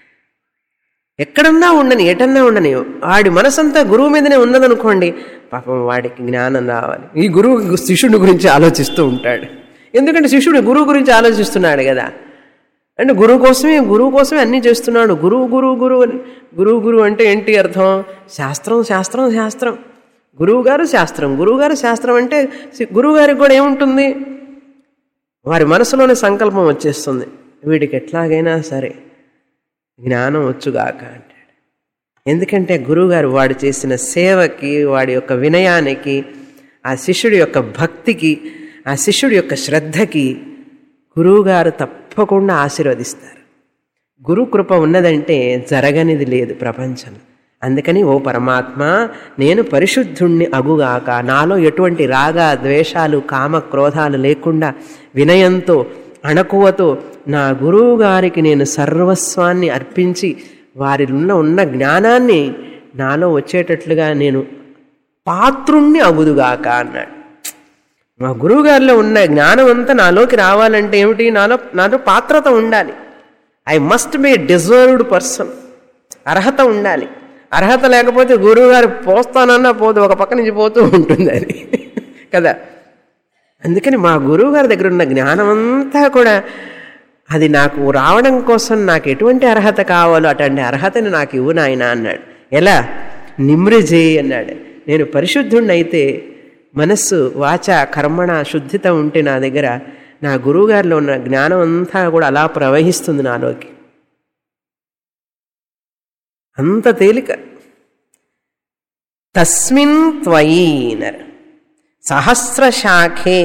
ఎక్కడన్నా ఉండని ఎటన్నా ఉండని వాడి మనసంతా గురువు మీదనే ఉన్నదనుకోండి పాపం వాడికి జ్ఞానం రావాలి ఈ గురువు శిష్యుడి గురించి ఆలోచిస్తూ ఉంటాడు ఎందుకంటే శిష్యుడు గురువు గురించి ఆలోచిస్తున్నాడు కదా అంటే గురువు కోసమే గురువు కోసమే అన్నీ చేస్తున్నాడు గురువు గురువు గురువు అని గురువు గురువు అంటే ఏంటి అర్థం శాస్త్రం శాస్త్రం శాస్త్రం గురువు గారు శాస్త్రం గురువు గారు శాస్త్రం అంటే గురువు గారికి కూడా ఏముంటుంది వారి మనసులోనే సంకల్పం వచ్చేస్తుంది వీడికి ఎట్లాగైనా సరే జ్ఞానం వచ్చుగాక అంటాడు ఎందుకంటే గురువుగారు వాడు చేసిన సేవకి వాడి యొక్క వినయానికి ఆ శిష్యుడి యొక్క భక్తికి ఆ శిష్యుడి యొక్క శ్రద్ధకి గురువుగారు తప్పకుండా ఆశీర్వదిస్తారు గురు కృప ఉన్నదంటే జరగనిది లేదు ప్రపంచంలో అందుకని ఓ పరమాత్మ నేను పరిశుద్ధుణ్ణి అగుగాక నాలో ఎటువంటి రాగ ద్వేషాలు కామ క్రోధాలు లేకుండా వినయంతో అణకువతో నా గురువు గారికి నేను సర్వస్వాన్ని అర్పించి వారిలో ఉన్న జ్ఞానాన్ని నాలో వచ్చేటట్లుగా నేను పాత్రుణ్ణి అగుదుగాక అన్నాడు మా గురువుగారిలో ఉన్న జ్ఞానం అంతా నాలోకి రావాలంటే ఏమిటి నాలో నాలో పాత్రత ఉండాలి I must be deserved person అర్హత ఉండాలి అర్హత లేకపోతే గురువుగారు పోస్తానన్నా పోదు ఒక పక్క నుంచి పోతూ ఉంటుంది అది కదా అందుకని మా గురువు గారి దగ్గర ఉన్న జ్ఞానం అంతా కూడా అది నాకు రావడం కోసం నాకు ఎటువంటి అర్హత కావాలో అటువంటి అర్హతని నాకు ఇవ్వు నాయన అన్నాడు ఎలా నిమ్రిజే అన్నాడు నేను పరిశుద్ధుణ్ణి అయితే మనస్సు వాచ కర్మణ శుద్ధిత ఉంటే నా దగ్గర నా గురువుగారిలో ఉన్న జ్ఞానం అంతా కూడా అలా ప్రవహిస్తుంది నాలోకి అంత తేలిక తస్మిన్ త్వయీనర్ సహస్రశాఖే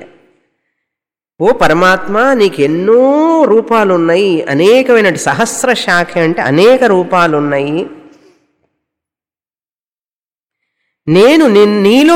ఓ పరమాత్మ నీకు ఎన్నో రూపాలు ఉన్నాయి అనేకమైన సహస్ర శాఖ అంటే అనేక రూపాలు ఉన్నాయి నేను నీలో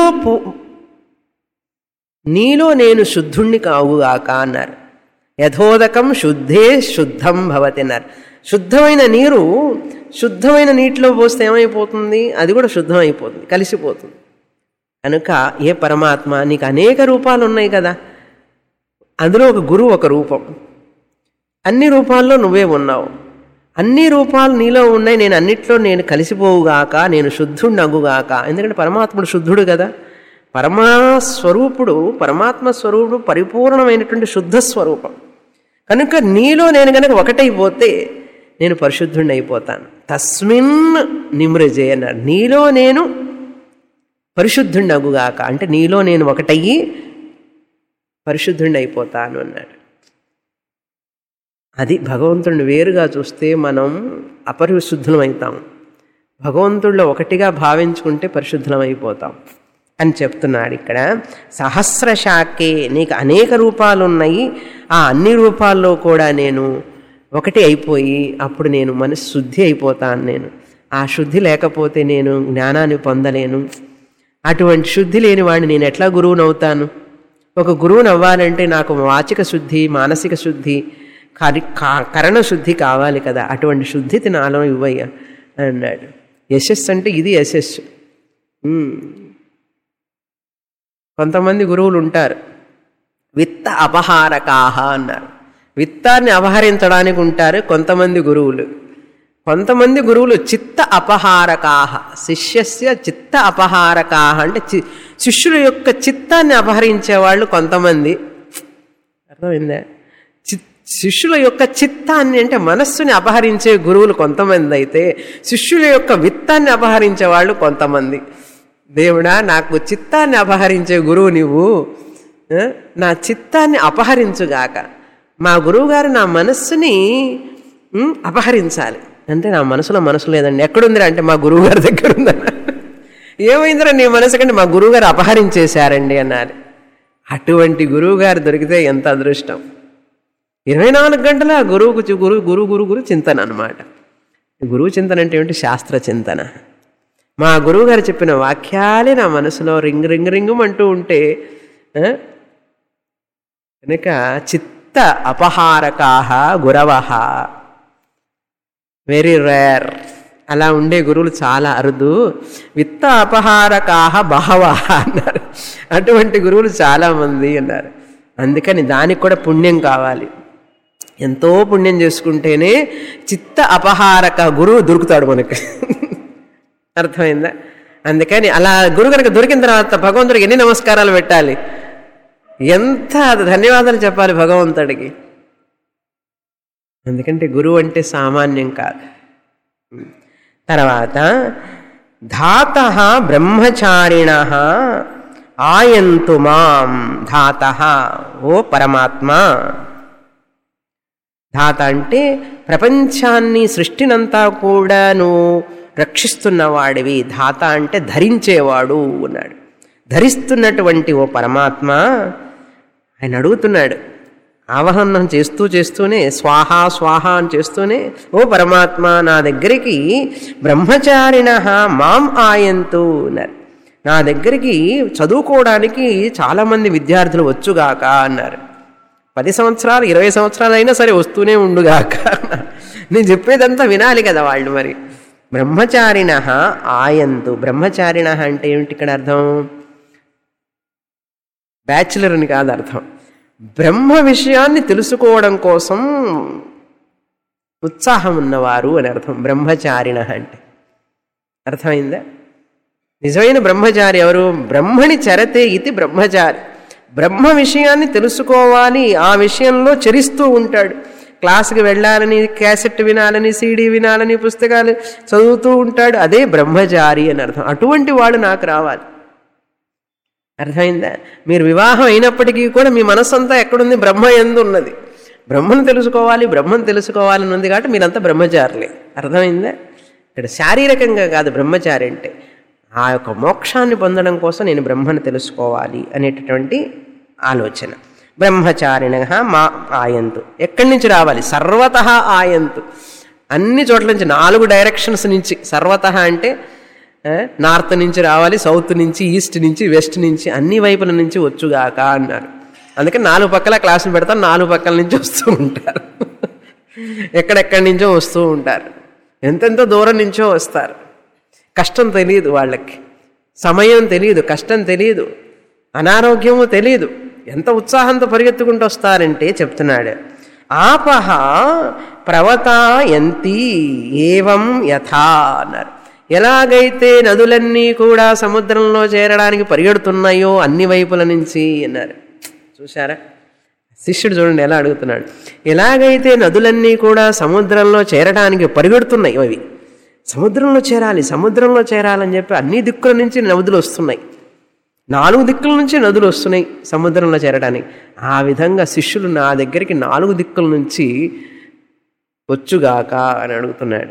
నీలో నేను శుద్ధుణ్ణి కావుగాక అన్నారు యథోదకం శుద్ధే శుద్ధం భవతి అన్నారు శుద్ధమైన నీరు శుద్ధమైన నీటిలో పోస్తే ఏమైపోతుంది అది కూడా శుద్ధం అయిపోతుంది కలిసిపోతుంది కనుక ఏ పరమాత్మ నీకు అనేక రూపాలు ఉన్నాయి కదా అందులో ఒక గురువు ఒక రూపం అన్ని రూపాల్లో నువ్వే ఉన్నావు అన్ని రూపాలు నీలో ఉన్నాయి నేను అన్నిట్లో నేను కలిసిపోవుగాక నేను శుద్ధుణ్ణగుగాక ఎందుకంటే పరమాత్ముడు శుద్ధుడు కదా పరమాస్వరూపుడు పరమాత్మ స్వరూపుడు పరిపూర్ణమైనటువంటి శుద్ధ స్వరూపం కనుక నీలో నేను కనుక ఒకటైపోతే నేను పరిశుద్ధుణ్ణి అయిపోతాను తస్మిన్ నిమ్రజే అన్నాడు నీలో నేను పరిశుద్ధుణ్ణి అగుగాక అంటే నీలో నేను ఒకటయ్యి పరిశుద్ధుణ్ణి అయిపోతాను అన్నాడు అది భగవంతుడిని వేరుగా చూస్తే మనం అపరిశుద్ధులం అవుతాం భగవంతుడిలో ఒకటిగా భావించుకుంటే పరిశుద్ధులం అయిపోతాం అని చెప్తున్నాడు ఇక్కడ సహస్ర శాఖే నీకు అనేక రూపాలు ఉన్నాయి ఆ అన్ని రూపాల్లో కూడా నేను ఒకటి అయిపోయి అప్పుడు నేను మనసు శుద్ధి అయిపోతాను నేను ఆ శుద్ధి లేకపోతే నేను జ్ఞానాన్ని పొందలేను అటువంటి శుద్ధి లేని వాడిని నేను ఎట్లా గురువునవుతాను ఒక గురువుని అవ్వాలంటే నాకు వాచిక శుద్ధి మానసిక శుద్ధి కరి కరణ శుద్ధి కావాలి కదా అటువంటి శుద్ధి నాలో ఇవ్వయ్యా అన్నాడు యశస్సు అంటే ఇది యశస్సు కొంతమంది గురువులు ఉంటారు విత్త అపహారకాహ అన్నారు విత్తాన్ని అపహరించడానికి ఉంటారు కొంతమంది గురువులు కొంతమంది గురువులు చిత్త అపహారకాహ శిష్యస్య చిత్త అపహారకాహ అంటే చి శిష్యుల యొక్క చిత్తాన్ని అపహరించే వాళ్ళు కొంతమంది అర్థమైందా చి శిష్యుల యొక్క చిత్తాన్ని అంటే మనస్సుని అపహరించే గురువులు కొంతమంది అయితే శిష్యుల యొక్క విత్తాన్ని అపహరించే వాళ్ళు కొంతమంది దేవుడా నాకు చిత్తాన్ని అపహరించే గురువు నువ్వు నా చిత్తాన్ని అపహరించుగాక మా గురువుగారు నా మనస్సుని అపహరించాలి అంటే నా మనసులో మనసు లేదండి ఎక్కడుందిరా అంటే మా గురువుగారి దగ్గర ఉందన్న ఏమైందిరా నీ మనసు కంటే మా గురువుగారు అపహరించేశారండి అన్నారు అటువంటి గురువుగారు దొరికితే ఎంత అదృష్టం ఇరవై నాలుగు గంటల గురువుకు గురు గురు గురు గురు చింతన అనమాట గురువు చింతన అంటే ఏమిటి శాస్త్ర చింతన మా గురువు గారు చెప్పిన వాక్యాలే నా మనసులో రింగ్ రింగ్ రింగుం అంటూ ఉంటే ఆ, కనుక చిత్త అపహారకాహ గురవహ వెరీ రేర్ అలా ఉండే గురువులు చాలా అరుదు విత్త అపహారకాహ బహవ అన్నారు అటువంటి గురువులు చాలామంది అన్నారు అందుకని దానికి కూడా పుణ్యం కావాలి ఎంతో పుణ్యం చేసుకుంటేనే చిత్త అపహారక గురువు దొరుకుతాడు మనకి అర్థమైందా అందుకని అలా గురువు కనుక దొరికిన తర్వాత భగవంతుడికి ఎన్ని నమస్కారాలు పెట్టాలి ఎంత ధన్యవాదాలు చెప్పాలి భగవంతుడికి ఎందుకంటే గురువు అంటే సామాన్యం కాదు తర్వాత ధాత బ్రహ్మచారిణ ఆయంతు మాం ధాత ఓ పరమాత్మ ధాత అంటే ప్రపంచాన్ని సృష్టినంతా కూడా నువ్వు రక్షిస్తున్నవాడివి ధాత అంటే ధరించేవాడు అన్నాడు ధరిస్తున్నటువంటి ఓ పరమాత్మ ఆయన అడుగుతున్నాడు ఆవాహనం చేస్తూ చేస్తూనే స్వాహ స్వాహ అని చేస్తూనే ఓ పరమాత్మ నా దగ్గరికి బ్రహ్మచారిణ మాం ఆయంతు అన్నారు నా దగ్గరికి చదువుకోవడానికి చాలామంది విద్యార్థులు వచ్చుగాక అన్నారు పది సంవత్సరాలు ఇరవై సంవత్సరాలు అయినా సరే వస్తూనే ఉండుగాక నేను చెప్పేదంతా వినాలి కదా వాళ్ళు మరి బ్రహ్మచారిణ ఆయంతు బ్రహ్మచారిణ అంటే ఏమిటి ఇక్కడ అర్థం బ్యాచులర్ అని కాదు అర్థం బ్రహ్మ విషయాన్ని తెలుసుకోవడం కోసం ఉత్సాహం ఉన్నవారు అని అర్థం బ్రహ్మచారిణ అంటే అర్థమైందా నిజమైన బ్రహ్మచారి ఎవరు బ్రహ్మని చరతే ఇది బ్రహ్మచారి బ్రహ్మ విషయాన్ని తెలుసుకోవాలి ఆ విషయంలో చరిస్తూ ఉంటాడు క్లాసుకి వెళ్ళాలని క్యాసెట్ వినాలని సీడీ వినాలని పుస్తకాలు చదువుతూ ఉంటాడు అదే బ్రహ్మచారి అని అర్థం అటువంటి వాడు నాకు రావాలి అర్థమైందా మీరు వివాహం అయినప్పటికీ కూడా మీ మనస్సంతా ఎక్కడుంది బ్రహ్మ ఎందు ఉన్నది బ్రహ్మను తెలుసుకోవాలి బ్రహ్మను తెలుసుకోవాలని ఉంది కాబట్టి మీరంతా బ్రహ్మచారులే అర్థమైందా ఇక్కడ శారీరకంగా కాదు బ్రహ్మచారి అంటే ఆ యొక్క మోక్షాన్ని పొందడం కోసం నేను బ్రహ్మను తెలుసుకోవాలి అనేటటువంటి ఆలోచన బ్రహ్మచారిణ మా ఆయంతు ఎక్కడి నుంచి రావాలి సర్వత ఆయంతు అన్ని చోట్ల నుంచి నాలుగు డైరెక్షన్స్ నుంచి సర్వత అంటే ఆ, నార్త్ నుంచి రావాలి సౌత్ నుంచి ఈస్ట్ నుంచి వెస్ట్ నుంచి అన్ని వైపుల నుంచి వచ్చుగాక అన్నారు అందుకని నాలుగు పక్కల క్లాసులు పెడతారు నాలుగు పక్కల నుంచి వస్తూ ఉంటారు ఎక్కడెక్కడి నుంచో వస్తూ ఉంటారు ఎంతెంతో దూరం నుంచో వస్తారు కష్టం తెలియదు వాళ్ళకి సమయం తెలియదు కష్టం తెలియదు అనారోగ్యము తెలియదు ఎంత ఉత్సాహంతో పరిగెత్తుకుంటూ వస్తారంటే చెప్తున్నాడు ఆపహ ప్రవతాయంతి ఏవం యథా అన్నారు ఎలాగైతే నదులన్నీ కూడా సముద్రంలో చేరడానికి పరిగెడుతున్నాయో అన్ని వైపుల నుంచి అన్నారు చూసారా శిష్యుడు చూడండి ఎలా అడుగుతున్నాడు ఎలాగైతే నదులన్నీ కూడా సముద్రంలో చేరడానికి పరిగెడుతున్నాయి అవి సముద్రంలో చేరాలి సముద్రంలో చేరాలని చెప్పి అన్ని దిక్కుల నుంచి నదులు వస్తున్నాయి నాలుగు దిక్కుల నుంచి నదులు వస్తున్నాయి సముద్రంలో చేరడానికి ఆ విధంగా శిష్యులు నా దగ్గరికి నాలుగు దిక్కుల నుంచి వచ్చుగాక అని అడుగుతున్నాడు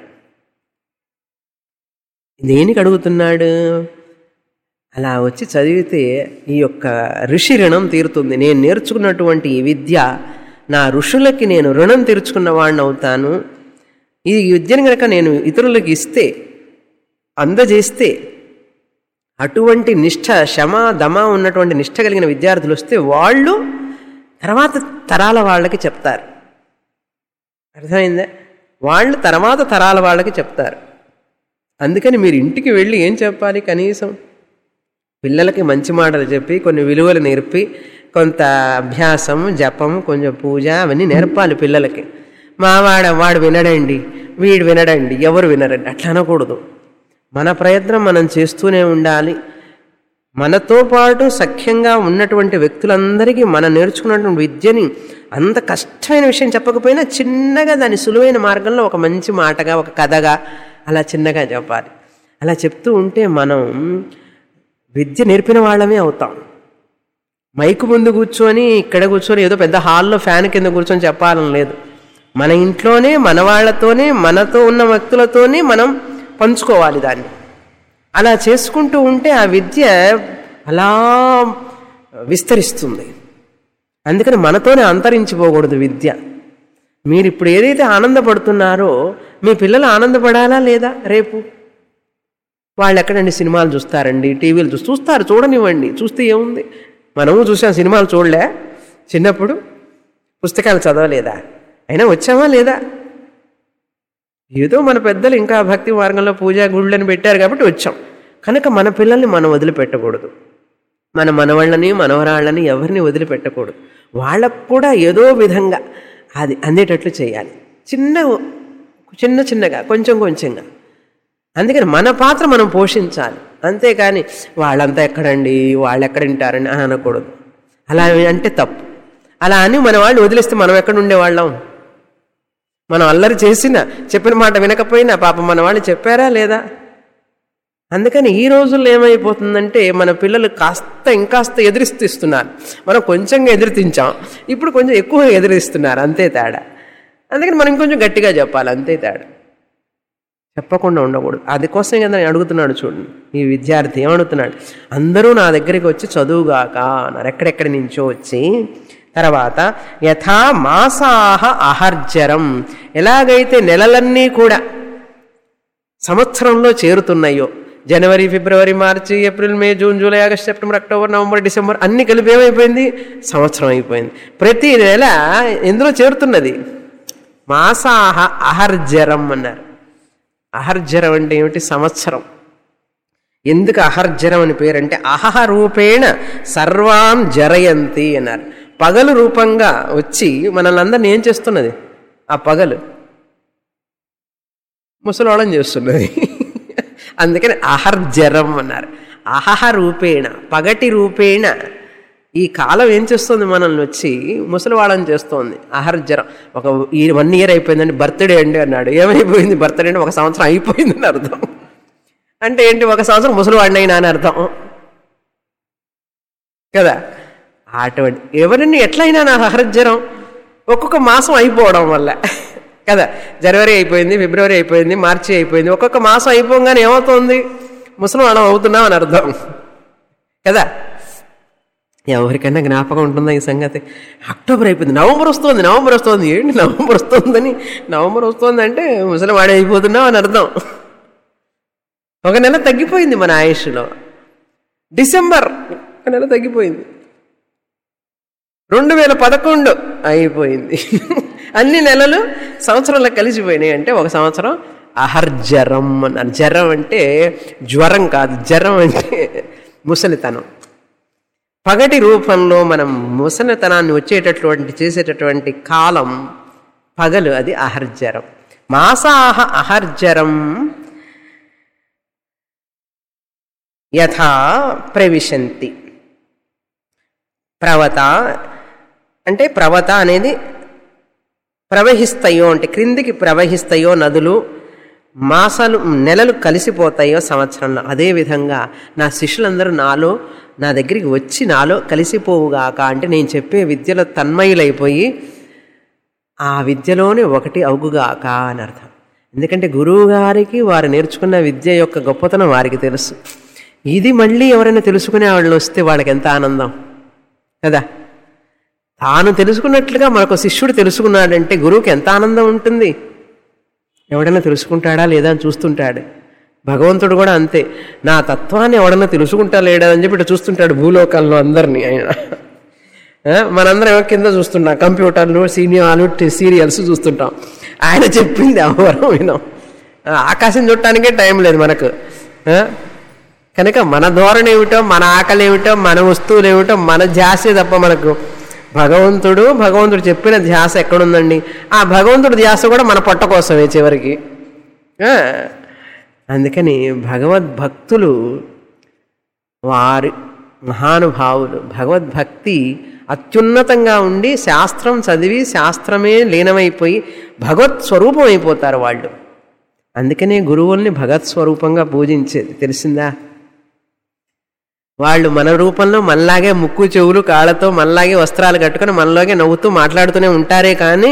దేనికి అడుగుతున్నాడు అలా వచ్చి చదివితే ఈ యొక్క ఋషి రుణం తీరుతుంది నేను నేర్చుకున్నటువంటి ఈ విద్య నా ఋషులకి నేను రుణం తీర్చుకున్న వాడిని అవుతాను ఈ విద్యను కనుక నేను ఇతరులకు ఇస్తే అందజేస్తే అటువంటి నిష్ఠ శమ దమ ఉన్నటువంటి నిష్ఠ కలిగిన విద్యార్థులు వస్తే వాళ్ళు తర్వాత తరాల వాళ్ళకి చెప్తారు అర్థమైందా వాళ్ళు తర్వాత తరాల వాళ్ళకి చెప్తారు అందుకని మీరు ఇంటికి వెళ్ళి ఏం చెప్పాలి కనీసం పిల్లలకి మంచి మాటలు చెప్పి కొన్ని విలువలు నేర్పి కొంత అభ్యాసం జపం కొంచెం పూజ అవన్నీ నేర్పాలి పిల్లలకి మా వాడ వాడు వినడండి వీడు వినడండి ఎవరు వినరండి అట్లా అనకూడదు మన ప్రయత్నం మనం చేస్తూనే ఉండాలి మనతో పాటు సఖ్యంగా ఉన్నటువంటి వ్యక్తులందరికీ మనం నేర్చుకున్నటువంటి విద్యని అంత కష్టమైన విషయం చెప్పకపోయినా చిన్నగా దాని సులువైన మార్గంలో ఒక మంచి మాటగా ఒక కథగా అలా చిన్నగా చెప్పాలి అలా చెప్తూ ఉంటే మనం విద్య నేర్పిన వాళ్ళమే అవుతాం మైకు ముందు కూర్చొని ఇక్కడ కూర్చొని ఏదో పెద్ద హాల్లో ఫ్యాన్ కింద కూర్చొని చెప్పాలని లేదు మన ఇంట్లోనే మన వాళ్ళతోనే మనతో ఉన్న వ్యక్తులతోనే మనం పంచుకోవాలి దాన్ని అలా చేసుకుంటూ ఉంటే ఆ విద్య అలా విస్తరిస్తుంది అందుకని మనతోనే అంతరించిపోకూడదు విద్య మీరు ఇప్పుడు ఏదైతే ఆనందపడుతున్నారో మీ పిల్లలు ఆనందపడాలా లేదా రేపు వాళ్ళు ఎక్కడండి సినిమాలు చూస్తారండి టీవీలు చూసి చూస్తారు చూడనివ్వండి చూస్తే ఏముంది మనము చూసాం సినిమాలు చూడలే చిన్నప్పుడు పుస్తకాలు చదవలేదా అయినా వచ్చామా లేదా ఏదో మన పెద్దలు ఇంకా భక్తి మార్గంలో పూజా గుళ్ళని పెట్టారు కాబట్టి వచ్చాం కనుక మన పిల్లల్ని మనం వదిలిపెట్టకూడదు మన మనవాళ్ళని మనవరాళ్ళని ఎవరిని వదిలిపెట్టకూడదు వాళ్ళకు కూడా ఏదో విధంగా అది అందేటట్లు చేయాలి చిన్న చిన్న చిన్నగా కొంచెం కొంచెంగా అందుకని మన పాత్ర మనం పోషించాలి అంతేకాని వాళ్ళంతా ఎక్కడండి వాళ్ళు ఎక్కడ వింటారని అని అనకూడదు అలా అంటే తప్పు అలా అని మన వాళ్ళు వదిలేస్తే మనం ఎక్కడ ఉండేవాళ్ళం మనం అల్లరి చేసినా చెప్పిన మాట వినకపోయినా పాపం మన వాళ్ళు చెప్పారా లేదా అందుకని ఈ రోజుల్లో ఏమైపోతుందంటే మన పిల్లలు కాస్త ఇంకాస్త ఎదిరిస్తున్నారు మనం కొంచెంగా ఎదిరితించాం ఇప్పుడు కొంచెం ఎక్కువ ఎదిరిస్తున్నారు అంతే తేడా అందుకని మనం ఇంకొంచెం గట్టిగా చెప్పాలి అంతే తేడా చెప్పకుండా ఉండకూడదు అది కోసం కదా నేను అడుగుతున్నాడు చూడండి ఈ విద్యార్థి ఏమడుగుతున్నాడు అందరూ నా దగ్గరికి వచ్చి చదువుగాక అన్నారు ఎక్కడెక్కడి నుంచో వచ్చి తర్వాత యథా మాసాహ అహర్జరం ఎలాగైతే నెలలన్నీ కూడా సంవత్సరంలో చేరుతున్నాయో జనవరి ఫిబ్రవరి మార్చి April May June July August September October November December అన్ని కలిపి ఏమైపోయింది సంవత్సరం అయిపోయింది ప్రతి నెల ఎందులో చేరుతున్నది మాసాహ అహర్జరం అన్నారు అహర్జరం అంటే ఏమిటి సంవత్సరం ఎందుకు అహర్జరం అని పేరంటే అహహ రూపేణ సర్వాన్ జరయంతి అన్నారు పగలు రూపంగా వచ్చి మనల్ని అందరిని ఏం చేస్తున్నది ఆ పగలు ముసలోళం చేస్తున్నది అందుకని అహర్జరం అన్నారు అహహ రూపేణ పగటి రూపేణ ఈ కాలం ఏం చేస్తుంది మనల్ని వచ్చి ముసలివాళ్ళని చేస్తోంది అహర్జరం ఒక ఈ వన్ ఇయర్ అయిపోయిందండి బర్త్డే అండి అన్నాడు ఏమైపోయింది బర్త్డే అంటే ఒక సంవత్సరం అయిపోయిందని అర్థం అంటే ఏంటి ఒక సంవత్సరం ముసలివాడిని అయినా అని అర్థం కదా అటువంటి ఎవరిని ఎట్లయినా నా అహర్జరం ఒక్కొక్క మాసం అయిపోవడం వల్ల కదా జనవరి అయిపోయింది ఫిబ్రవరి అయిపోయింది మార్చి అయిపోయింది ఒక్కొక్క మాసం అయిపోగానే ఏమవుతుంది ముసలివాళ్ళం అవుతున్నాం అని అర్థం కదా ఎవరికైనా జ్ఞాపకం ఉంటుందా ఈ సంగతి అక్టోబర్ అయిపోయింది నవంబర్ వస్తుంది నవంబర్ వస్తుంది ఏంటి నవంబర్ వస్తుందని నవంబర్ వస్తుంది అంటే ముసలివాడే అయిపోతున్నావు అని అర్థం ఒక నెల తగ్గిపోయింది మన ఆయుష్లో డిసెంబర్ ఒక నెల తగ్గిపోయింది రెండు వేల పదకొండు అయిపోయింది అన్ని నెలలు సంవత్సరంలో కలిసిపోయినాయి అంటే ఒక సంవత్సరం అహర్జరం అన్నారు జరం అంటే జ్వరం కాదు జ్వరం అంటే ముసలితనం పగటి రూపంలో మనం ముసలితనాన్ని వచ్చేటటువంటి చేసేటటువంటి కాలం పగలు అది అహర్జరం మాసాహ అహర్జరం యథా ప్రవిశంతి ప్రవత అంటే ప్రవత అనేది ప్రవహిస్తాయో అంటే క్రిందికి ప్రవహిస్తాయో నదులు మాసాలు నెలలు కలిసిపోతాయో సంవత్సరంలో అదేవిధంగా నా శిష్యులందరూ నాలో నా దగ్గరికి వచ్చి నాలో కలిసిపోవుగాక అంటే నేను చెప్పే విద్యలో తన్మయులైపోయి ఆ విద్యలోనే ఒకటి అవుగుగాక అని అర్థం ఎందుకంటే గురువు గారికి వారు నేర్చుకున్న విద్య యొక్క గొప్పతనం వారికి తెలుసు ఇది మళ్ళీ ఎవరైనా తెలుసుకునే వాళ్ళు వస్తే వాళ్ళకి ఎంత ఆనందం కదా తాను తెలుసుకున్నట్లుగా మరొక శిష్యుడు తెలుసుకున్నాడంటే గురువుకి ఎంత ఆనందం ఉంటుంది ఎవడైనా తెలుసుకుంటాడా లేదా అని చూస్తుంటాడు భగవంతుడు కూడా అంతే నా తత్వాన్ని ఎవడన్నా తెలుసుకుంటా లేడా అని చెప్పి ఇటు చూస్తుంటాడు భూలోకంలో అందరినీ ఆయన ఆ, మనందరం ఏమో కింద చూస్తున్నాం కంప్యూటర్లు సీనియాలు సీరియల్స్ చూస్తుంటాం ఆయన చెప్పింది ఎవరం వినాం ఆ, ఆకాశం చూడటానికే టైం లేదు మనకు ఆ, కనుక మన ధోరణి ఏమిటో మన ఆకలి ఏమిటో మన వస్తువులు ఏమిటో మన ధ్యాసే తప్ప మనకు భగవంతుడు భగవంతుడు చెప్పిన ధ్యాస ఎక్కడుందండి ఆ భగవంతుడి ధ్యాస కూడా మన పొట్ట కోసమే చివరికి ఆ, అందుకని భగవద్భక్తులు వారి మహానుభావులు భగవద్భక్తి అత్యున్నతంగా ఉండి శాస్త్రం చదివి శాస్త్రమే లీనమైపోయి భగవత్ స్వరూపం అయిపోతారు వాళ్ళు అందుకనే గురువుల్ని భగవత్ స్వరూపంగా పూజించేది తెలిసిందా వాళ్ళు మన రూపంలో మనలాగే ముక్కు చెవులు కాళ్ళతో మనలాగే వస్త్రాలు కట్టుకొని మనలాగే నవ్వుతూ మాట్లాడుతూనే ఉంటారే కానీ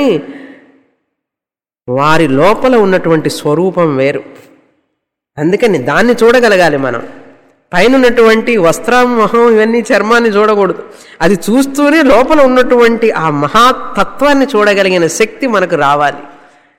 వారి లోపల ఉన్నటువంటి స్వరూపం వేరు అందుకని దాన్ని చూడగలగాలి మనం పైన ఉన్నటువంటి వస్త్రం మొహం ఇవన్నీ చర్మాన్ని చూడకూడదు అది చూస్తూనే లోపల ఉన్నటువంటి ఆ మహాతత్వాన్ని చూడగలిగిన శక్తి మనకు రావాలి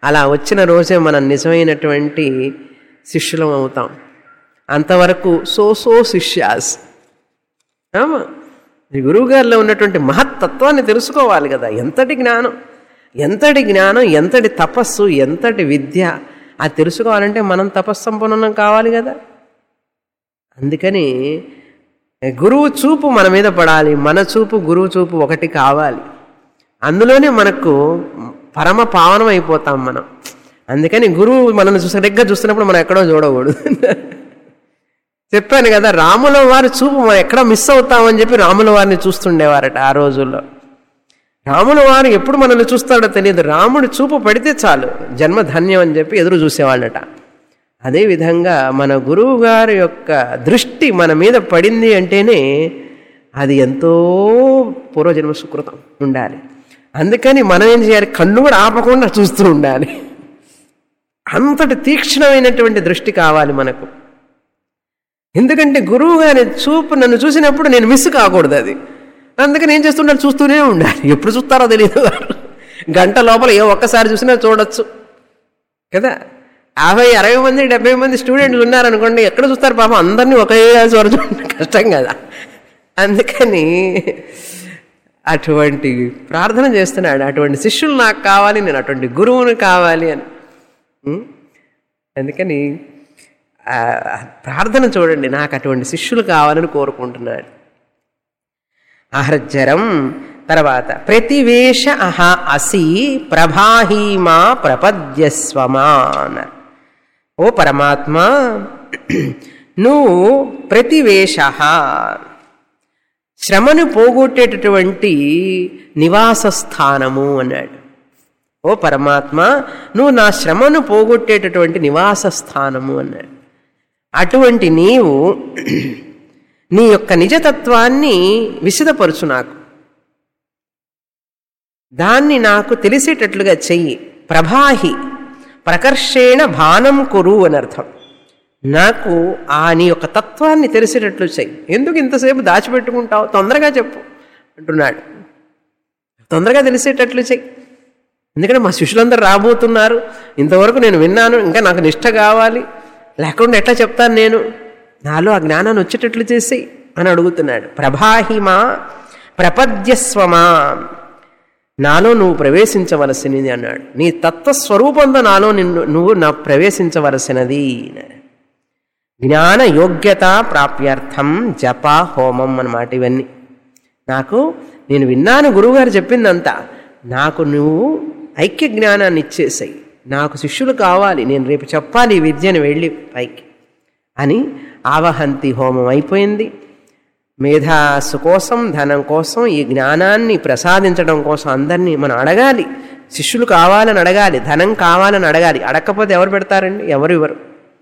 అలా వచ్చిన రోజే మనం నిజమైనటువంటి శిష్యులం అవుతాం అంతవరకు సో సో శిష్యాస్ ఆమా ఈ గురువుగారిలో ఉన్నటువంటి మహత్తత్వాన్ని తెలుసుకోవాలి కదా ఎంతటి జ్ఞానం ఎంతటి జ్ఞానం ఎంతటి తపస్సు ఎంతటి విద్య అది తెలుసుకోవాలంటే మనం తపస్సంపన్నం కావాలి కదా అందుకని గురువు చూపు మన మీద పడాలి మన చూపు గురువు చూపు ఒకటి కావాలి అందులోనే మనకు పరమ పావనం అయిపోతాం మనం అందుకని గురువు మనల్ని చూసి సరిగ్గా చూస్తున్నప్పుడు మనం ఎక్కడో చూడకూడదు చెప్పాను కదా రాముల వారి చూపు మనం ఎక్కడ మిస్ అవుతామని చెప్పి రాముల వారిని చూస్తుండేవారట ఆ రోజుల్లో రాముల వారు ఎప్పుడు మనల్ని చూస్తాడో తెలియదు రాముడి చూపు పడితే చాలు జన్మ ధన్యం అని చెప్పి ఎదురు చూసేవాళ్ళట అదేవిధంగా మన గురువు గారి యొక్క దృష్టి మన మీద పడింది అంటేనే అది ఎంతో పూర్వజన్మ సుకృతం ఉండాలి అందుకని మనం ఏం చేయాలి కన్ను కూడా ఆపకుండా చూస్తూ ఉండాలి అంతటి తీక్షణమైనటువంటి దృష్టి కావాలి మనకు ఎందుకంటే గురువు గారి చూపు నన్ను చూసినప్పుడు నేను మిస్ కాకూడదు అది అందుకని ఏం చేస్తుంటాను చూస్తూనే ఉండాలి ఎప్పుడు చూస్తారో తెలియదు గంట లోపల ఏ ఒక్కసారి చూసినా చూడొచ్చు కదా యాభై అరవై మంది డెబ్బై మంది స్టూడెంట్లు ఉన్నారనుకోండి ఎక్కడ చూస్తారు పాపం అందరినీ ఒకే చోట చూడండి కష్టం కదా అందుకని అటువంటి ప్రార్థన చేస్తున్నాడు అటువంటి శిష్యులు నాకు కావాలి నేను అటువంటి గురువుని కావాలి అని ఉం? అందుకని ఆ, ప్రార్థన చూడండి నాకు అటువంటి శిష్యులు కావాలని కోరుకుంటున్నాడు అహర్జరం తర్వాత ప్రతివేశ అహ అసి ప్రభాహీమా ప్రపద్యస్వమా అన్నారు ఓ పరమాత్మ నువ్వు ప్రతివేశ శ్రమను పోగొట్టేటటువంటి నివాస స్థానము అన్నాడు ఓ పరమాత్మ నువ్వు నా శ్రమను పోగొట్టేటటువంటి నివాస స్థానము అన్నాడు అటువంటి నీవు నీ యొక్క నిజతత్వాన్ని విశదపరుచు నాకు దాన్ని నాకు తెలిసేటట్లుగా చెయ్యి ప్రభాహి ప్రకర్షేణ భానం కురు అని అర్థం నాకు ఆ నీ యొక్క తత్వాన్ని తెలిసేటట్లు చెయ్యి ఎందుకు ఇంతసేపు దాచిపెట్టుకుంటావు తొందరగా చెప్పు అంటున్నాడు తొందరగా తెలిసేటట్లు చెయ్యి ఎందుకంటే మా శిష్యులందరూ రాబోతున్నారు ఇంతవరకు నేను విన్నాను ఇంకా నాకు నిష్ట కావాలి లేకుండా ఎట్లా చెప్తాను నేను నాలో ఆ జ్ఞానాన్ని వచ్చేటట్లు చేసి అని అడుగుతున్నాడు ప్రభాహిమా ప్రపద్యస్వమా నాలో నువ్వు ప్రవేశించవలసినది అన్నాడు నీ తత్వస్వరూపంతో నాలో నిన్ను నువ్వు నా ప్రవేశించవలసినది అన్నాడు. జ్ఞాన యోగ్యత ప్రాప్యార్థం జప హోమం అన్నమాట ఇవన్నీ నాకు నేను విన్నాను గురువుగారు చెప్పిందంతా నాకు నువ్వు ఐక్య జ్ఞానాన్ని ఇచ్చేసాయి నాకు శిష్యులు కావాలి నేను రేపు చెప్పాలి ఈ విద్యను వెళ్ళి పైకి అని ఆవహంతి హోమం అయిపోయింది మేధాసు కోసం ధనం కోసం ఈ జ్ఞానాన్ని ప్రసాదించడం కోసం అందరినీ మనం అడగాలి శిష్యులు కావాలని అడగాలి ధనం కావాలని అడగాలి అడగకపోతే ఎవరు పెడతారండి ఎవరు ఇవ్వరు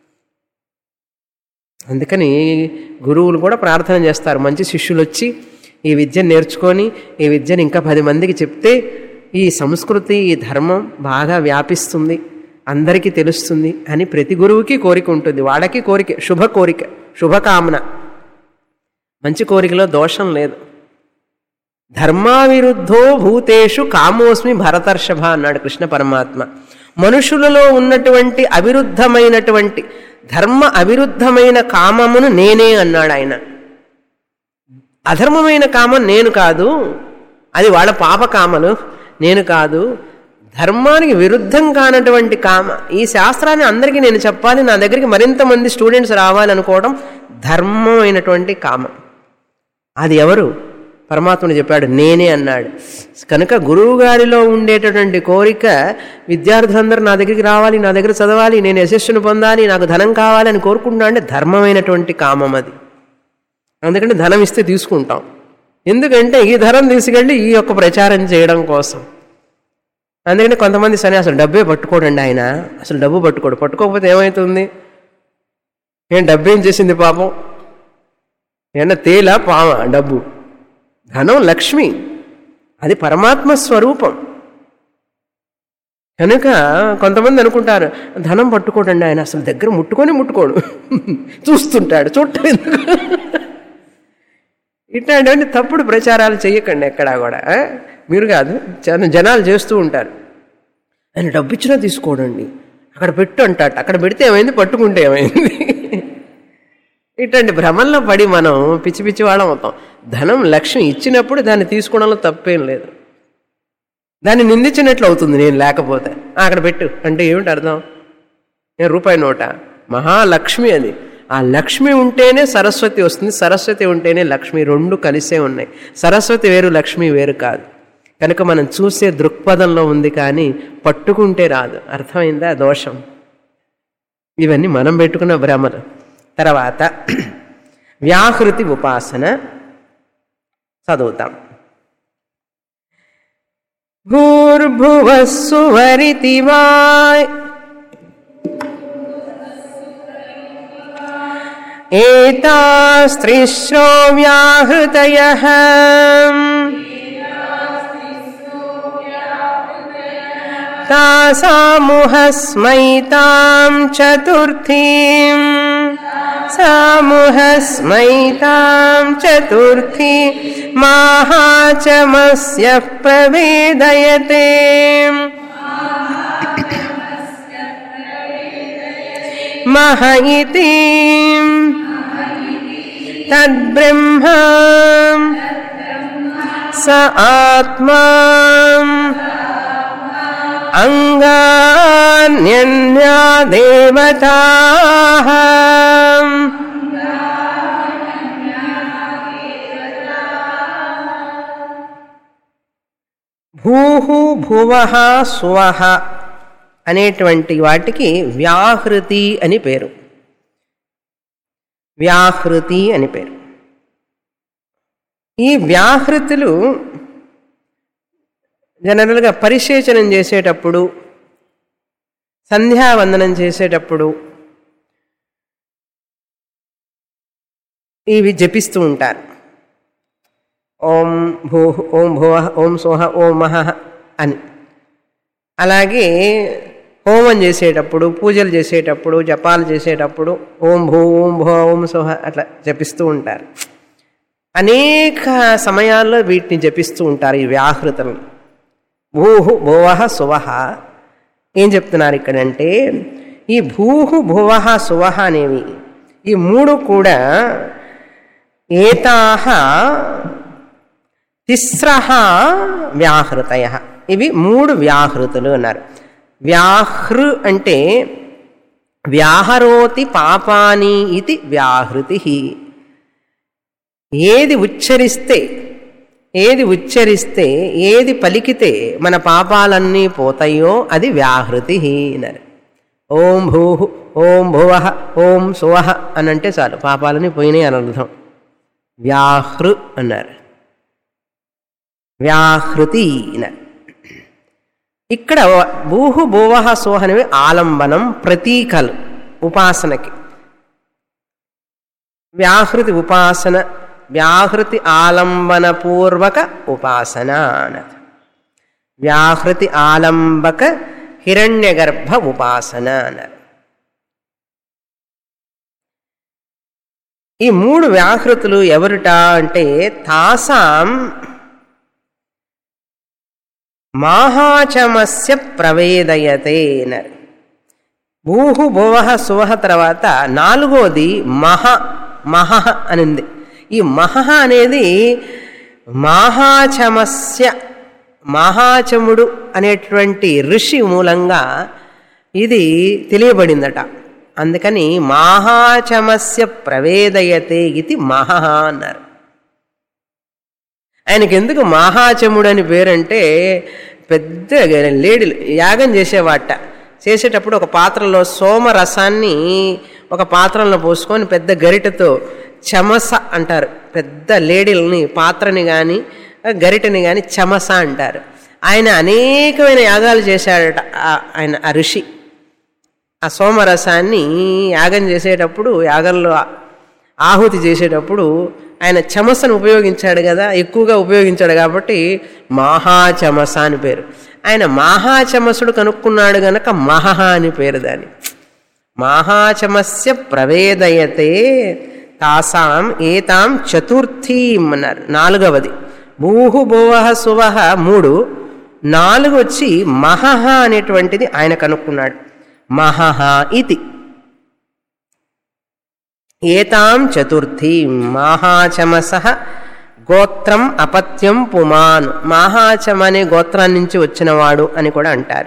అందుకని గురువులు కూడా ప్రార్థన చేస్తారు మంచి శిష్యులు వచ్చి ఈ విద్యను నేర్చుకొని ఈ విద్యను ఇంకా పది మందికి చెప్తే ఈ సంస్కృతి ఈ ధర్మం బాగా వ్యాపిస్తుంది అందరికీ తెలుస్తుంది అని ప్రతి గురువుకి కోరిక ఉంటుంది వాళ్ళకి కోరిక శుభ కోరిక శుభకామన మంచి కోరికలో దోషం లేదు ధర్మావిరుద్ధో భూతేషు కామోస్మి భరతర్షభ అన్నాడు కృష్ణ పరమాత్మ మనుషులలో ఉన్నటువంటి అవిరుద్ధమైనటువంటి ధర్మ అవిరుద్ధమైన కామమును నేనే అన్నాడు ఆయన అధర్మమైన కామం నేను కాదు అది వాళ్ళ పాపకామలు నేను కాదు ధర్మానికి విరుద్ధం కానటువంటి కామ ఈ శాస్త్రాన్ని అందరికీ నేను చెప్పాలి నా దగ్గరికి మరింత మంది స్టూడెంట్స్ రావాలనుకోవడం ధర్మమైనటువంటి కామం అది ఎవరు పరమాత్ముడు చెప్పాడు నేనే అన్నాడు కనుక గురువు గారిలో ఉండేటటువంటి కోరిక విద్యార్థులందరూ నా దగ్గరికి రావాలి నా దగ్గర చదవాలి నేను యశస్సును పొందాలి నాకు ధనం కావాలి అని కోరుకుంటున్నా అంటే ధర్మమైనటువంటి కామం అది అందుకంటే ధనం ఇస్తే తీసుకుంటాం ఎందుకంటే ఈ ధనం తీసుకెళ్ళి ఈ యొక్క ప్రచారం చేయడం కోసం అందుకని కొంతమంది సరే అసలు డబ్బే పట్టుకోడండి ఆయన అసలు డబ్బు పట్టుకోడు పట్టుకోకపోతే ఏమవుతుంది ఏం డబ్బు ఏం చేసింది పాపం ఏమన్నా తేలా పామ డబ్బు ధనం లక్ష్మి అది పరమాత్మ స్వరూపం కనుక కొంతమంది అనుకుంటారు ధనం పట్టుకోడండి ఆయన అసలు దగ్గర ముట్టుకొని ముట్టుకోడు చూస్తుంటాడు చూడటం ఎందుకు ఇట్లాంటివన్నీ తప్పుడు ప్రచారాలు చేయకండి ఎక్కడా కూడా ఆ? మీరు కాదు జన- జనాలు చేస్తూ ఉంటారు ఆయన డబ్బు ఇచ్చినా తీసుకోడండి అక్కడ పెట్టు అంటాట అక్కడ పెడితే ఏమైంది పట్టుకుంటే ఏమైంది ఇట్లాంటి భ్రమంలో పడి మనం పిచ్చి పిచ్చి వాళ్ళం అవుతాం ధనం లక్ష్మి ఇచ్చినప్పుడు దాన్ని తీసుకోవడంలో తప్పేం లేదు దాన్ని నిందించినట్లు అవుతుంది నేను లేకపోతే "ఆ, అక్కడ పెట్టు అంటే ఏమిటి అర్థం నేను రూపాయి నోట మహాలక్ష్మి అది ఆ లక్ష్మి ఉంటేనే సరస్వతి వస్తుంది సరస్వతి ఉంటేనే లక్ష్మి రెండు కలిసే ఉన్నాయి సరస్వతి వేరు లక్ష్మి వేరు కాదు కనుక మనం చూసే దృక్పథంలో ఉంది కానీ పట్టుకుంటే రాదు అర్థమైందా దోషం ఇవన్నీ మనం పెట్టుకున్న భ్రమలు తర్వాత వ్యాహృతి ఉపాసన చదువుతాం భూర్భువస్సువరితి వాయ్ एतास्त्रिश्रो व्याहृतयः तासामुहस्मैतां चतुर्थीम् सामुहस्मैतां चतुर्थी माहाचमस्य प्रवेदयते मह इति तद्ब्रह्म स आत्मा अङ्गान्यन्या देवताः భూహు భువః సువః అనేటువంటి వాటికి వ్యాహృతి అని పేరు వ్యాహృతి అని పేరు ఈ వ్యాహృతులు జనరల్గా పరిశేచనం చేసేటప్పుడు సంధ్యావందనం చేసేటప్పుడు ఇవి జపిస్తూ ఉంటారు ఓం భూ ఓం భువ ఓం సోహ ఓం మహ అని అలాగే హోమం చేసేటప్పుడు పూజలు చేసేటప్పుడు జపాలు చేసేటప్పుడు ఓం భూ ఓం భో ఓం సోహ అట్లా జపిస్తూ ఉంటారు అనేక సమయాల్లో వీటిని జపిస్తూ ఉంటారు ఈ వ్యాహృతలు భూహు భువహ సువహ ఏం చెప్తున్నారు ఇక్కడంటే ఈ భూహు భువహ సువహ అనేవి ఈ మూడు కూడా ఏతాహ తిస్రహ వ్యాహృతయ ఇవి మూడు వ్యాహృతులు అన్నారు వ్యాహృ అంటే వ్యాహరోతి పాపాని ఇది వ్యాహృతి ఏది ఉచ్చరిస్తే ఏది ఉచ్చరిస్తే ఏది పలికితే మన పాపాలన్నీ పోతాయో అది వ్యాహృతి అన్నారు ఓం భూ ఓం భువ ఓం సువహ అని అంటే చాలు పాపాలని పోయినాయి అని అర్థం వ్యాహృ అన్నారు వ్యాహృతి అన్నారు ఇక్కడ భూహు భువహ సోహ అనేవి ఆలంబనం ప్రతీకలు ఉపాసనకి వ్యాహృతి ఉపాసన వ్యాహృతి ఆలంబనపూర్వక ఉపాసన అన్నది వ్యాహృతి ఆలంబక హిరణ్యగర్భ ఉపాసన అన్నారు ఈ మూడు వ్యాహృతులు ఎవరుట అంటే తాసాం మాహాచమస్య ప్రవేదయతే అన్నారు భూహు భువహ సువహ తర్వాత నాలుగోది మహ మహ అనింది ఈ మహ అనేది మాహాచమస్య మహాచముడు అనేటువంటి ఋషి మూలంగా ఇది తెలియబడిందట అందుకని మాహాచమస్య ప్రవేదయతే ఇది మహ అన్నారు ఆయనకి ఎందుకు మహాచముడు అని పేరంటే పెద్ద లేడీలు యాగం చేసేవాట చేసేటప్పుడు ఒక పాత్రలో సోమరసాన్ని ఒక పాత్రలో పోసుకొని పెద్ద గరిటతో చమస అంటారు పెద్ద లేడీలని పాత్రని కానీ గరిటని కానీ చమస అంటారు ఆయన అనేకమైన యాగాలు చేశాడట ఆ- ఆయన ఆ ఋషి ఆ సోమరసాన్ని యాగం చేసేటప్పుడు యాగంలో ఆహుతి చేసేటప్పుడు ఆయన చమసను ఉపయోగించాడు కదా ఎక్కువగా ఉపయోగించాడు కాబట్టి మహాచమస అని పేరు ఆయన మహాచమసుడు కనుక్కున్నాడు గనక మహహ అని పేరు దాని మహాచమస్య ప్రవేదయతే తాసాం ఏతాం చతుర్థీం అన్నారు నాలుగవది భూహు భువహ సువహ మూడు నాలుగు వచ్చి మహహ అనేటువంటిది ఆయన కనుక్కున్నాడు మహహ ఇది ఏతాం చతుర్థి మాహాచమస గోత్రం అపత్యం పుమాన్ మాహాచమ అనే గోత్రాన్ని నుంచి వచ్చినవాడు అని కూడా అంటారు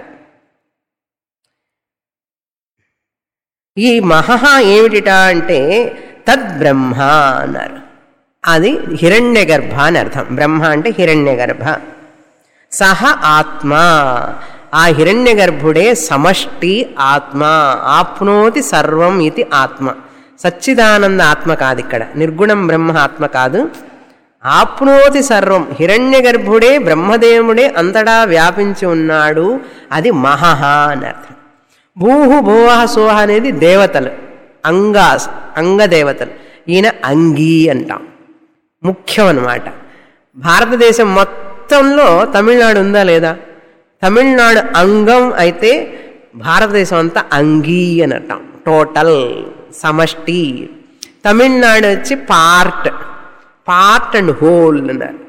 ఈ మహహ ఏమిటిట అంటే తద్బ్రహ్మ అన్నారు అది హిరణ్య గర్భ అని అర్థం బ్రహ్మ అంటే హిరణ్య గర్భ సహ ఆత్మ ఆ హిరణ్య గర్భుడే సమష్టి ఆత్మ ఆప్నోతి సర్వం ఇది ఆత్మ సచ్చిదానంద ఆత్మ కాదు ఇక్కడ నిర్గుణం బ్రహ్మ ఆత్మ కాదు ఆప్నోతి సర్వం హిరణ్య గర్భుడే బ్రహ్మదేవుడే అంతటా వ్యాపించి ఉన్నాడు అది మహహ అని అర్థం భూహు భువహ సోహ అనేది దేవతలు అంగా అంగదేవతలు ఈయన అంగీ అంటాం ముఖ్యం అన్నమాట భారతదేశం మొత్తంలో తమిళనాడు ఉందా లేదా తమిళనాడు అంగం అయితే భారతదేశం అంతా అంగీ అని అంటాం టోటల్ సమష్టి తమిళనాడు వచ్చి పార్ట్ పార్ట్ అండ్ హోల్ అన్నారు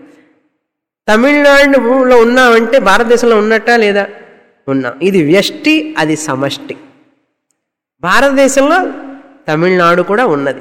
తమిళనాడులో ఉన్నామంటే భారతదేశంలో ఉన్నట్టా లేదా ఉన్నాం ఇది వ్యష్టి అది సమష్టి భారతదేశంలో తమిళనాడు కూడా ఉన్నది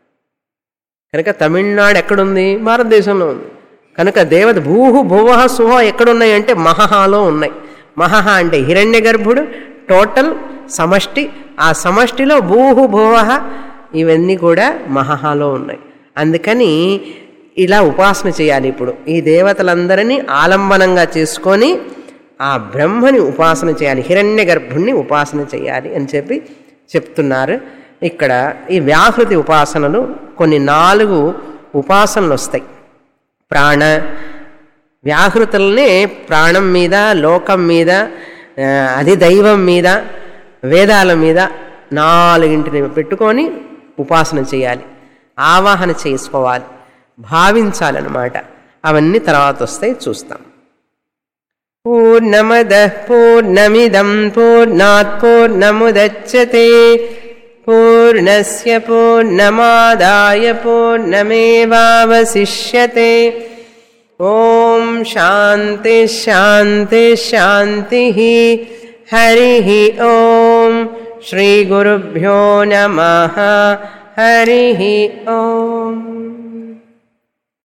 కనుక తమిళనాడు ఎక్కడుంది భారతదేశంలో ఉంది కనుక దేవత భూహు భువహ సుహ ఎక్కడున్నాయి అంటే మహహాలో ఉన్నాయి మహహ అంటే హిరణ్య గర్భుడు టోటల్ సమష్టి ఆ సమష్టిలో భూహు భువహ ఇవన్నీ కూడా మహహాలో ఉన్నాయి అందుకని ఇలా ఉపాసన చేయాలి ఇప్పుడు ఈ దేవతలందరినీ ఆలంబనంగా చేసుకొని ఆ బ్రహ్మని ఉపాసన చేయాలి హిరణ్య గర్భుణ్ణి ఉపాసన చేయాలి అని చెప్పి చెప్తున్నారు ఇక్కడ ఈ వ్యాహృతి ఉపాసనలు కొన్ని నాలుగు ఉపాసనలు వస్తాయి ప్రాణ వ్యాహృతుల్ని ప్రాణం మీద లోకం మీద ఆ, అది దైవం మీద వేదాల మీద నాలుగింటిని పెట్టుకొని ఉపాసన చేయాలి ఆవాహన చేసుకోవాలి భావించాలన్నమాట అవన్నీ తర్వాత వస్తాయి చూస్తాం పూర్ణమద పూర్ణమిదం పూర్ణాత్ పూర్ణముదచ్చతే పూర్ణస్య పూర్ణమాదాయ పూర్ణమేవావశిష్యతే ఓం శాంతి శాంతి శాంతి హరి ఓం శ్రీ గురుభ్యో నమ హరి ఓం